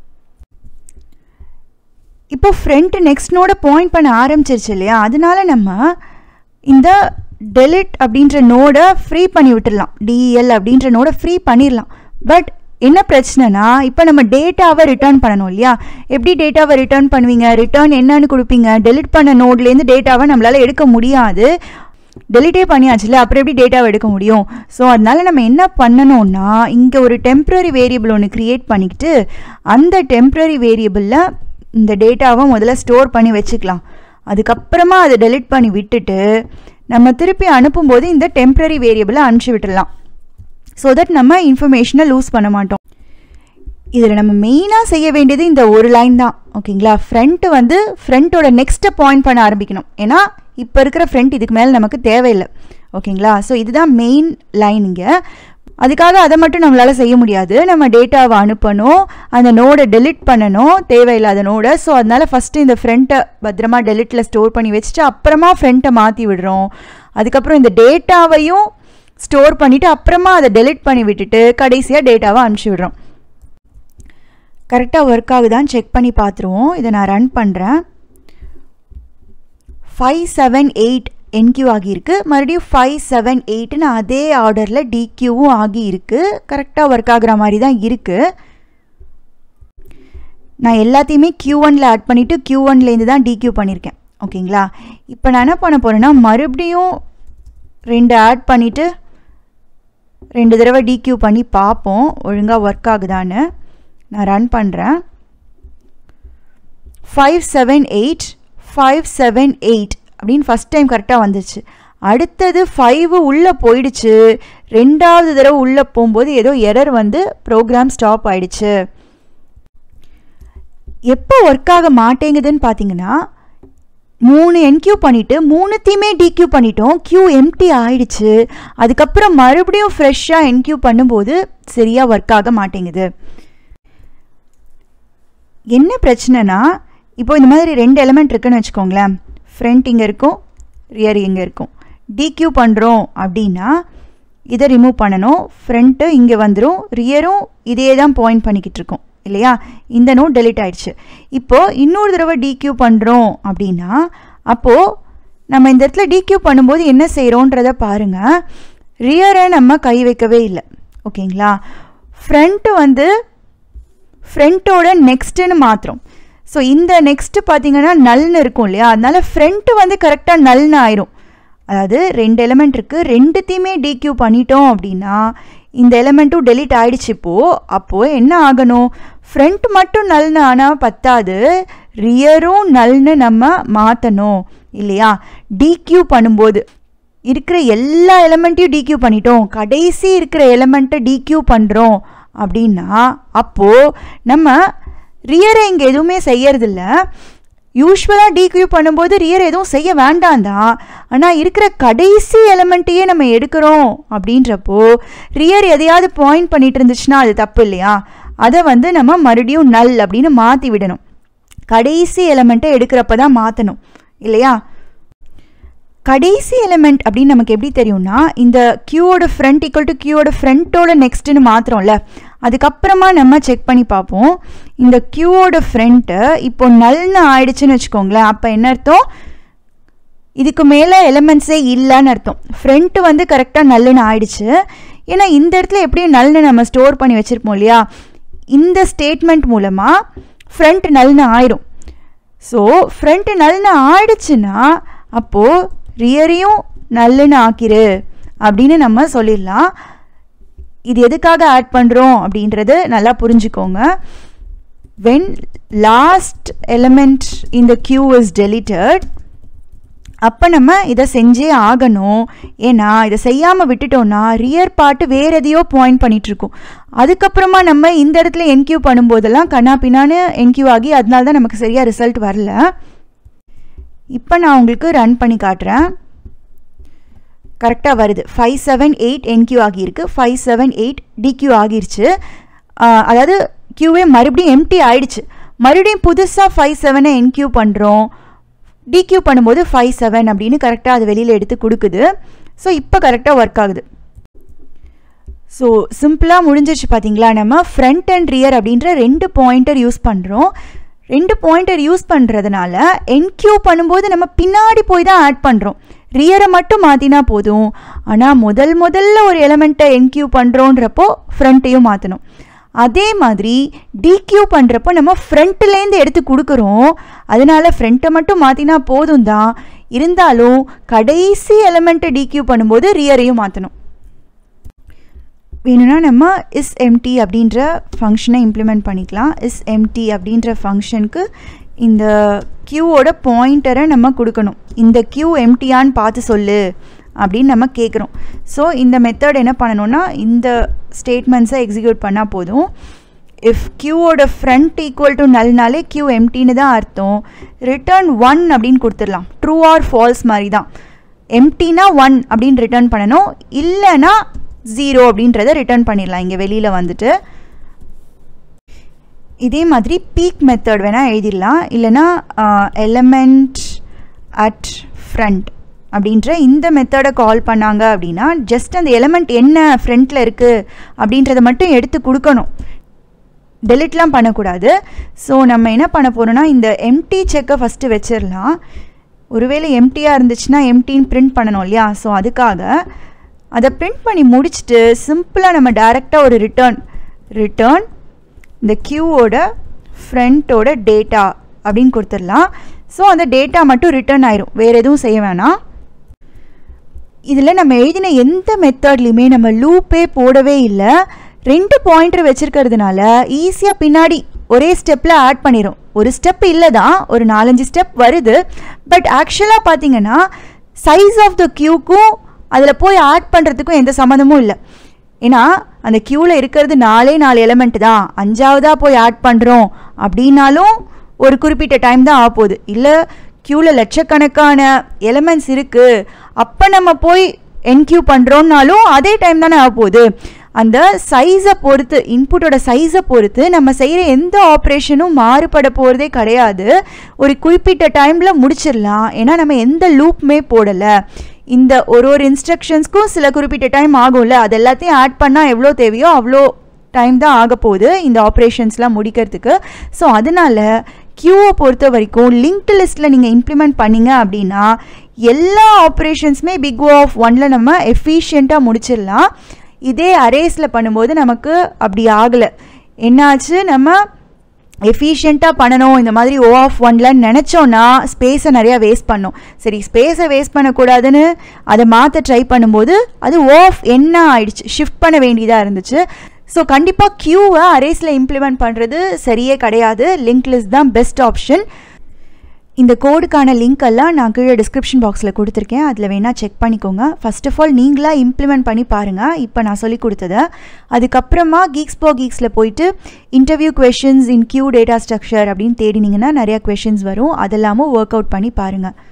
இப்போ ஃப்ரண்ட் நெக்ஸ்ட் நோட பாயிண்ட் பண்ண ஆரம்பிச்சிருச்சு இல்லையா அதனால நம்ம இந்த டெலிட் அப்படின்ற நோடை ஃப்ரீ பண்ணி விட்டுடலாம் டிஎல் அப்படின்ற நோடை ஃப்ரீ பண்ணிடலாம் பட் என்ன பிரச்சனைனா இப்போ நம்ம டேட்டாவை ரிட்டர்ன் பண்ணணும் இல்லையா எப்படி டேட்டாவை ரிட்டர்ன் பண்ணுவீங்க ரிட்டர்ன் என்னன்னு கொடுப்பீங்க டெலிட் பண்ண நோட்லேருந்து டேட்டாவை நம்மளால் எடுக்க முடியாது டெலிட்டே பண்ணியாச்சுல அப்புறம் எப்படி டேட்டாவை எடுக்க முடியும் ஸோ அதனால நம்ம என்ன பண்ணணும்னா இங்கே ஒரு டெம்ப்ரரி வேரியபிள் ஒன்று க்ரியேட் பண்ணிக்கிட்டு அந்த டெம்ப்ரரி வேரியபிளில் இந்த டேட்டாவை முதல்ல ஸ்டோர் பண்ணி வச்சுக்கலாம் அதுக்கப்புறமா அதை டெலிட் பண்ணி விட்டுட்டு நம்ம திருப்பி அனுப்பும்போது இந்த டெம்ப்ரரி வேரியபிளை அனுப்பிச்சி விட்டுடலாம் ஸோ தட் நம்ம இன்ஃபர்மேஷனை லூஸ் பண்ண மாட்டோம் இதில் நம்ம மெயினாக செய்ய வேண்டியது இந்த ஒரு லைன் தான் ஓகேங்களா ஃப்ரண்ட்டு வந்து ஃப்ரண்ட்டோட நெக்ஸ்ட்டை பாயிண்ட் பண்ண ஆரம்பிக்கணும் ஏன்னா இப்போ இருக்கிற ஃப்ரண்ட் இதுக்கு மேலே நமக்கு தேவையில்லை ஓகேங்களா ஸோ இதுதான் மெயின் லைன் இங்கே அதுக்காக அதை மட்டும் நம்மளால் செய்ய முடியாது நம்ம டேட்டாவை அனுப்பணும் அந்த நோடை டெலிட் பண்ணணும் தேவையில்லாத நோடை ஸோ அதனால் ஃபஸ்ட்டு இந்த ஃப்ரண்ட்டை பத்திரமா டெலிட்டில் ஸ்டோர் பண்ணி வச்சுட்டு அப்புறமா ஃப்ரண்ட்டை மாற்றி விடுறோம் அதுக்கப்புறம் இந்த டேட்டாவையும் ஸ்டோர் பண்ணிவிட்டு அப்புறமா அதை டெலிட் பண்ணி விட்டுட்டு கடைசியாக டேட்டாவை அனுப்பிச்சி விடுறோம் கரெக்டாக ஒர்க் ஆகுதான்னு செக் பண்ணி பார்த்துருவோம் இதை நான் ரன் பண்ணுறேன் ஃபைவ் செவன் எயிட் என்கியூ ஆகியிருக்கு மறுபடியும் ஃபைவ் செவன் எயிட்னு அதே ஆர்டரில் டிக்யூவும் ஆகியிருக்கு கரெக்டாக ஒர்க் ஆகுற மாதிரி தான் இருக்குது நான் எல்லாத்தையுமே கியூ ஒனில் ஆட் பண்ணிவிட்டு கியூ ஒன்லேருந்து தான் டிக்யூ பண்ணியிருக்கேன் ஓகேங்களா இப்போ நான் என்ன பண்ண போகிறேன்னா மறுபடியும் ரெண்டு ஆட் பண்ணிவிட்டு ரெண்டு தடவை டிக்யூ பண்ணி பார்ப்போம் ஒழுங்காக ஒர்க் ஆகுதான்னு நான் ரன் பண்ணுறேன் five seven eight five seven eight அப்படின்னு ஃபஸ்ட் டைம் கரெக்டாக வந்துச்சு அடுத்தது ஃபைவு உள்ளே போயிடுச்சு ரெண்டாவது தடவை உள்ளே போகும்போது ஏதோ எரர் வந்து ப்ரோக்ராம் ஸ்டாப் ஆயிடுச்சு எப்போ ஒர்க் ஆக மாட்டேங்குதுன்னு பார்த்தீங்கன்னா மூணு என்கியூ பண்ணிவிட்டு மூணுத்தையுமே டிக்யூ பண்ணிட்டோம் கியூ எம்டி ஆயிடுச்சு அதுக்கப்புறம் மறுபடியும் ஃப்ரெஷ்ஷாக என்கியூ பண்ணும்போது சரியாக ஒர்க் ஆக மாட்டேங்குது என்ன பிரச்சனைனா இப்போ இந்த மாதிரி ரெண்டு எலமெண்ட் இருக்குன்னு வச்சுக்கோங்களேன் ஃப்ரண்ட் இங்கே இருக்கும் ரியர் இங்கே இருக்கும் டிக்யூ பண்ணுறோம் அப்படின்னா இதை ரிமூவ் பண்ணணும் ஃப்ரண்ட்டு இங்கே வந்துடும் ரியரும் இதே தான் பாயிண்ட் பண்ணிக்கிட்டு இருக்கோம் இல்லையா இந்த நோட் டெலிட் ஆயிடுச்சு இப்போது இன்னொரு தடவை டிக்யூ பண்ணுறோம் அப்படின்னா அப்போது நம்ம இந்த இடத்துல டிக்யூ பண்ணும்போது என்ன செய்கிறோன்றத பாருங்கள் ரியரை நம்ம கை வைக்கவே இல்லை ஓகேங்களா ஃப்ரண்ட்டு வந்து ஃப்ரண்ட்டோட நெக்ஸ்ட்டுன்னு மாத்திரம் ஸோ இந்த நெக்ஸ்ட்டு பார்த்தீங்கன்னா நல்னு இருக்கும் இல்லையா அதனால ஃப்ரண்ட்டு வந்து கரெக்டாக நல்னு ஆயிரும் அதாவது ரெண்டு எலமெண்ட் இருக்குது ரெண்டுத்தையுமே டிக்யூ பண்ணிட்டோம் அப்படின்னா இந்த எலமெண்ட்டும் டெலிட் ஆயிடுச்சு இப்போது அப்போது என்ன ஆகணும் ஃப்ரண்ட் மட்டும் நல்னு ஆனால் பத்தாது ரியரும் நல்னு நம்ம மாற்றணும் இல்லையா டிக்யூ பண்ணும்போது இருக்கிற எல்லா எலமெண்ட்டையும் டிக்யூ பண்ணிட்டோம் கடைசி இருக்கிற எலமெண்ட்டை டிக்யூ பண்ணுறோம் அப்படின்னா அப்போது நம்ம ரியரை இங்கே எதுவுமே செய்யறதில்ல யூஸ்வலாக டிக்யூ பண்ணும்போது ரியர் எதுவும் செய்ய வேண்டாம் தான் ஆனால் இருக்கிற கடைசி எலமெண்ட்டையே நம்ம எடுக்கிறோம் அப்படின்றப்போ ரியர் எதையாவது பாயிண்ட் பண்ணிட்டு இருந்துச்சுன்னா அது தப்பு இல்லையா அதை வந்து நம்ம மறுபடியும் நல் அப்படின்னு மாற்றி விடணும் கடைசி எலமெண்ட்டை எடுக்கிறப்ப தான் மாற்றணும் இல்லையா கடைசி எலிமெண்ட் அப்படின்னு நமக்கு எப்படி தெரியும்னா இந்த கியூவோட ஃப்ரண்ட் ஈக்குவல் டு கியூவோட ஃப்ரண்ட்டோட நெக்ஸ்ட்டுன்னு மாத்திரம்ல அதுக்கப்புறமா நம்ம செக் பண்ணி பார்ப்போம் இந்த கியூவோட ஃப்ரண்ட்டு இப்போ நல்னு ஆயிடுச்சுன்னு வச்சுக்கோங்களேன் அப்போ என்ன அர்த்தம் இதுக்கு மேலே எலிமெண்ட்ஸே இல்லைன்னு அர்த்தம் ஃப்ரண்ட்டு வந்து கரெக்டாக நல்லுன்னு ஆயிடுச்சு ஏன்னா இந்த இடத்துல எப்படியும் நல்னு நம்ம ஸ்டோர் பண்ணி வச்சுருப்போம் இல்லையா இந்த ஸ்டேட்மெண்ட் மூலமாக ஃப்ரண்ட் நல்னு ஆயிடும் ஸோ ஃப்ரண்ட் நல்னு ஆயிடுச்சுன்னா அப்போது ரியரையும் நல்லுன்னு ஆக்கிரு அப்படின்னு நம்ம சொல்லிடலாம் இது எதுக்காக ஆட் பண்ணுறோம் அப்படின்றது நல்லா புரிஞ்சுக்கோங்க வென் லாஸ்ட் எலிமெண்ட் இந்த கியூ இஸ் டெலிட்டட் அப்போ நம்ம இதை செஞ்சே ஆகணும் ஏன்னா இதை செய்யாமல் விட்டுட்டோம்னா ரியர் பார்ட்டு வேறு எதையோ பாயிண்ட் பண்ணிகிட்ருக்கோம் அதுக்கப்புறமா நம்ம இந்த இடத்துல என்கியூ பண்ணும்போதெல்லாம் கண்ணா பின்னான்னு என்கியூ ஆகி அதனால தான் நமக்கு சரியாக ரிசல்ட் வரல இப்போ நான் உங்களுக்கு ரன் பண்ணி காட்டுறேன் கரெக்டாக வருது ஃபைவ் செவன் எயிட் என்கியூ ஆகியிருக்கு ஃபைவ் செவன் எயிட் டிக்யூ ஆகிருச்சு அதாவது கியூவே மறுபடியும் எம்டி ஆயிடுச்சு மறுபடியும் புதுசாக ஃபைவ் செவனை என்கியூ பண்ணுறோம் டிக்யூ பண்ணும்போது ஃபைவ் செவன் அப்படின்னு கரெக்டாக அது வெளியில் எடுத்து கொடுக்குது ஸோ இப்போ கரெக்டாக ஒர்க் ஆகுது ஸோ சிம்பிளாக முடிஞ்சிருச்சு பார்த்தீங்களா நம்ம ஃப்ரண்ட் அண்ட் ரியர் அப்படின்ற ரெண்டு பாயிண்டர் யூஸ் பண்ணுறோம் ரெண்டு பாயிண்டர் யூஸ் பண்ணுறதுனால என்கியூ பண்ணும்போது நம்ம பின்னாடி போய் தான் ஆட் பண்ணுறோம் ரியரை மட்டும் மாற்றினா போதும் ஆனால் முதல் முதல்ல ஒரு எலமெண்ட்டை என்கியூ பண்ணுறோன்றப்போ ஃப்ரண்ட்டையும் மாற்றணும் அதே மாதிரி டிக்யூ பண்ணுறப்போ நம்ம ஃப்ரண்ட்லேருந்து எடுத்து கொடுக்குறோம் அதனால ஃப்ரண்ட்டை மட்டும் மாற்றினா போதும் தான் இருந்தாலும் கடைசி எலமெண்ட்டை டிக்யூ பண்ணும்போது ரியரையும் மாற்றணும் வேணும்னா நம்ம இஸ் எம்டி அப்படின்ற ஃபங்க்ஷனை இம்ப்ளிமெண்ட் பண்ணிக்கலாம் இஸ் எம்டி அப்படின்ற ஃபங்க்ஷனுக்கு இந்த க்யூவோட பாயிண்டரை நம்ம கொடுக்கணும் இந்த க்யூ எம்டியான்னு பார்த்து சொல்லு அப்படின்னு நம்ம கேட்குறோம் ஸோ இந்த மெத்தட் என்ன பண்ணணும்னா இந்த ஸ்டேட்மெண்ட்ஸை எக்ஸிக்யூட் பண்ணால் போதும் இஃப் க்யூவோட ஃப்ரண்ட் ஈக்குவல் டு நல்னாலே க்யூ எம்டின்னு தான் அர்த்தம் ரிட்டர்ன் ஒன் அப்படின்னு கொடுத்துடலாம் ட்ரூ ஆர் ஃபால்ஸ் மாதிரி தான் எம்டினா ஒன் அப்படின்னு ரிட்டர்ன் பண்ணணும் இல்லைன்னா ஜீரோ அப்படின்றத ரிட்டர்ன் பண்ணிடலாம் இங்கே வெளியில் வந்துட்டு இதே மாதிரி பீக் மெத்தட் வேணால் எழுதிடலாம் இல்லைனா எலமெண்ட் அட் ஃப்ரண்ட் அப்படின்ற இந்த மெத்தடை கால் பண்ணாங்க அப்படின்னா ஜஸ்ட் அந்த எலமெண்ட் என்ன ஃப்ரண்ட்டில் இருக்குது அப்படின்றத மட்டும் எடுத்து கொடுக்கணும் டெலிட்லாம் பண்ணக்கூடாது ஸோ நம்ம என்ன பண்ண போகிறோம்னா இந்த எம்டி செக்கை ஃபஸ்ட்டு வச்சிடலாம் ஒருவேளை எம்டியாக இருந்துச்சுன்னா எம்டின்னு பிரிண்ட் பண்ணணும் இல்லையா ஸோ அதுக்காக அதை பிரிண்ட் பண்ணி முடிச்சுட்டு சிம்பிளாக நம்ம டைரெக்டாக ஒரு ரிட்டர்ன் ரிட்டர்ன் இந்த க்யூவோட ஃப்ரண்ட்டோட டேட்டா அப்படின்னு கொடுத்துடலாம் ஸோ அந்த டேட்டா மட்டும் ரிட்டர்ன் ஆயிரும் வேறு எதுவும் செய்ய வேணாம் இதில் நம்ம எழுதின எந்த மெத்தட்லையுமே நம்ம லூப்பே போடவே இல்லை ரெண்டு பாயிண்டர் வச்சுருக்கிறதுனால ஈஸியாக பின்னாடி ஒரே ஸ்டெப்பில் ஆட் பண்ணிடும் ஒரு ஸ்டெப் இல்லை தான் ஒரு நாலஞ்சு ஸ்டெப் வருது பட் ஆக்சுவலாக பார்த்தீங்கன்னா சைஸ் ஆஃப் த க்யூக்கும் அதில் போய் ஆட் பண்ணுறதுக்கும் எந்த சம்மந்தமும் இல்லை ஏன்னா அந்த க்யூவில் இருக்கிறது நாலே நாலு எலமெண்ட் தான் அஞ்சாவதாக போய் ஆட் பண்ணுறோம் அப்படின்னாலும் ஒரு குறிப்பிட்ட டைம் தான் ஆக போகுது இல்லை க்யூவில் லட்சக்கணக்கான எலமெண்ட்ஸ் இருக்குது அப்போ நம்ம போய் என்கியூ பண்ணுறோன்னாலும் அதே டைம் தானே ஆக போகுது அந்த சைஸை பொறுத்து இன்புட்டோட சைஸை பொறுத்து நம்ம செய்கிற எந்த ஆப்ரேஷனும் மாறுபட போகிறதே கிடையாது ஒரு குறிப்பிட்ட டைமில் முடிச்சிடலாம் ஏன்னா நம்ம எந்த லூப்புமே போடலை இந்த ஒரு ஒரு இன்ஸ்ட்ரக்ஷன்ஸ்க்கும் சில குறிப்பிட்ட டைம் ஆகும்ல அது எல்லாத்தையும் ஆட் பண்ணால் எவ்வளோ தேவையோ அவ்வளோ டைம் தான் ஆக போகுது இந்த ஆப்ரேஷன்ஸ்லாம் முடிக்கிறதுக்கு ஸோ அதனால் க்யூவை பொறுத்த வரைக்கும் லிங்க்டு லிஸ்ட்டில் நீங்கள் இம்ப்ளிமெண்ட் பண்ணீங்க அப்படின்னா எல்லா ஆப்ரேஷன்ஸுமே பிக் ஓ ஆஃப் ஒனில் நம்ம எஃபிஷியண்ட்டாக முடிச்சிடலாம் இதே அரேஸில் பண்ணும்போது நமக்கு அப்படி ஆகலை என்னாச்சு நம்ம எஃபிஷியண்ட்டாக பண்ணணும் இந்த மாதிரி ஓ ஆஃப் ஒனில் நினச்சோன்னா ஸ்பேஸை நிறையா வேஸ்ட் பண்ணோம் சரி ஸ்பேஸை வேஸ்ட் பண்ணக்கூடாதுன்னு அதை மாற்ற ட்ரை பண்ணும்போது அது ஓ ஆஃப் என்ன ஆயிடுச்சு ஷிஃப்ட் பண்ண வேண்டியதாக இருந்துச்சு ஸோ கண்டிப்பாக க்யூவை அரேஸில் இம்ப்ளிமெண்ட் பண்ணுறது சரியே கிடையாது லிங்க் லிஸ்ட் தான் பெஸ்ட் ஆப்ஷன் இந்த கோடுக்கான லிங்க் எல்லாம் நான் கீழே டிஸ்கிரிப்ஷன் பாக்ஸில் கொடுத்துருக்கேன் அதில் வேணால் செக் பண்ணிக்கோங்க ஃபர்ஸ்ட் ஆஃப் ஆல் நீங்களாக இம்ப்ளிமெண்ட் பண்ணி பாருங்கள் இப்போ நான் சொல்லி கொடுத்ததை அதுக்கப்புறமா கீக்ஸ்போ கீக்ஸில் போயிட்டு interview questions in queue data structure அப்படின்னு தேடினீங்கன்னா நிறையா கொஷின்ஸ் வரும் அதெல்லாமும் ஒர்க் அவுட் பண்ணி பாருங்கள்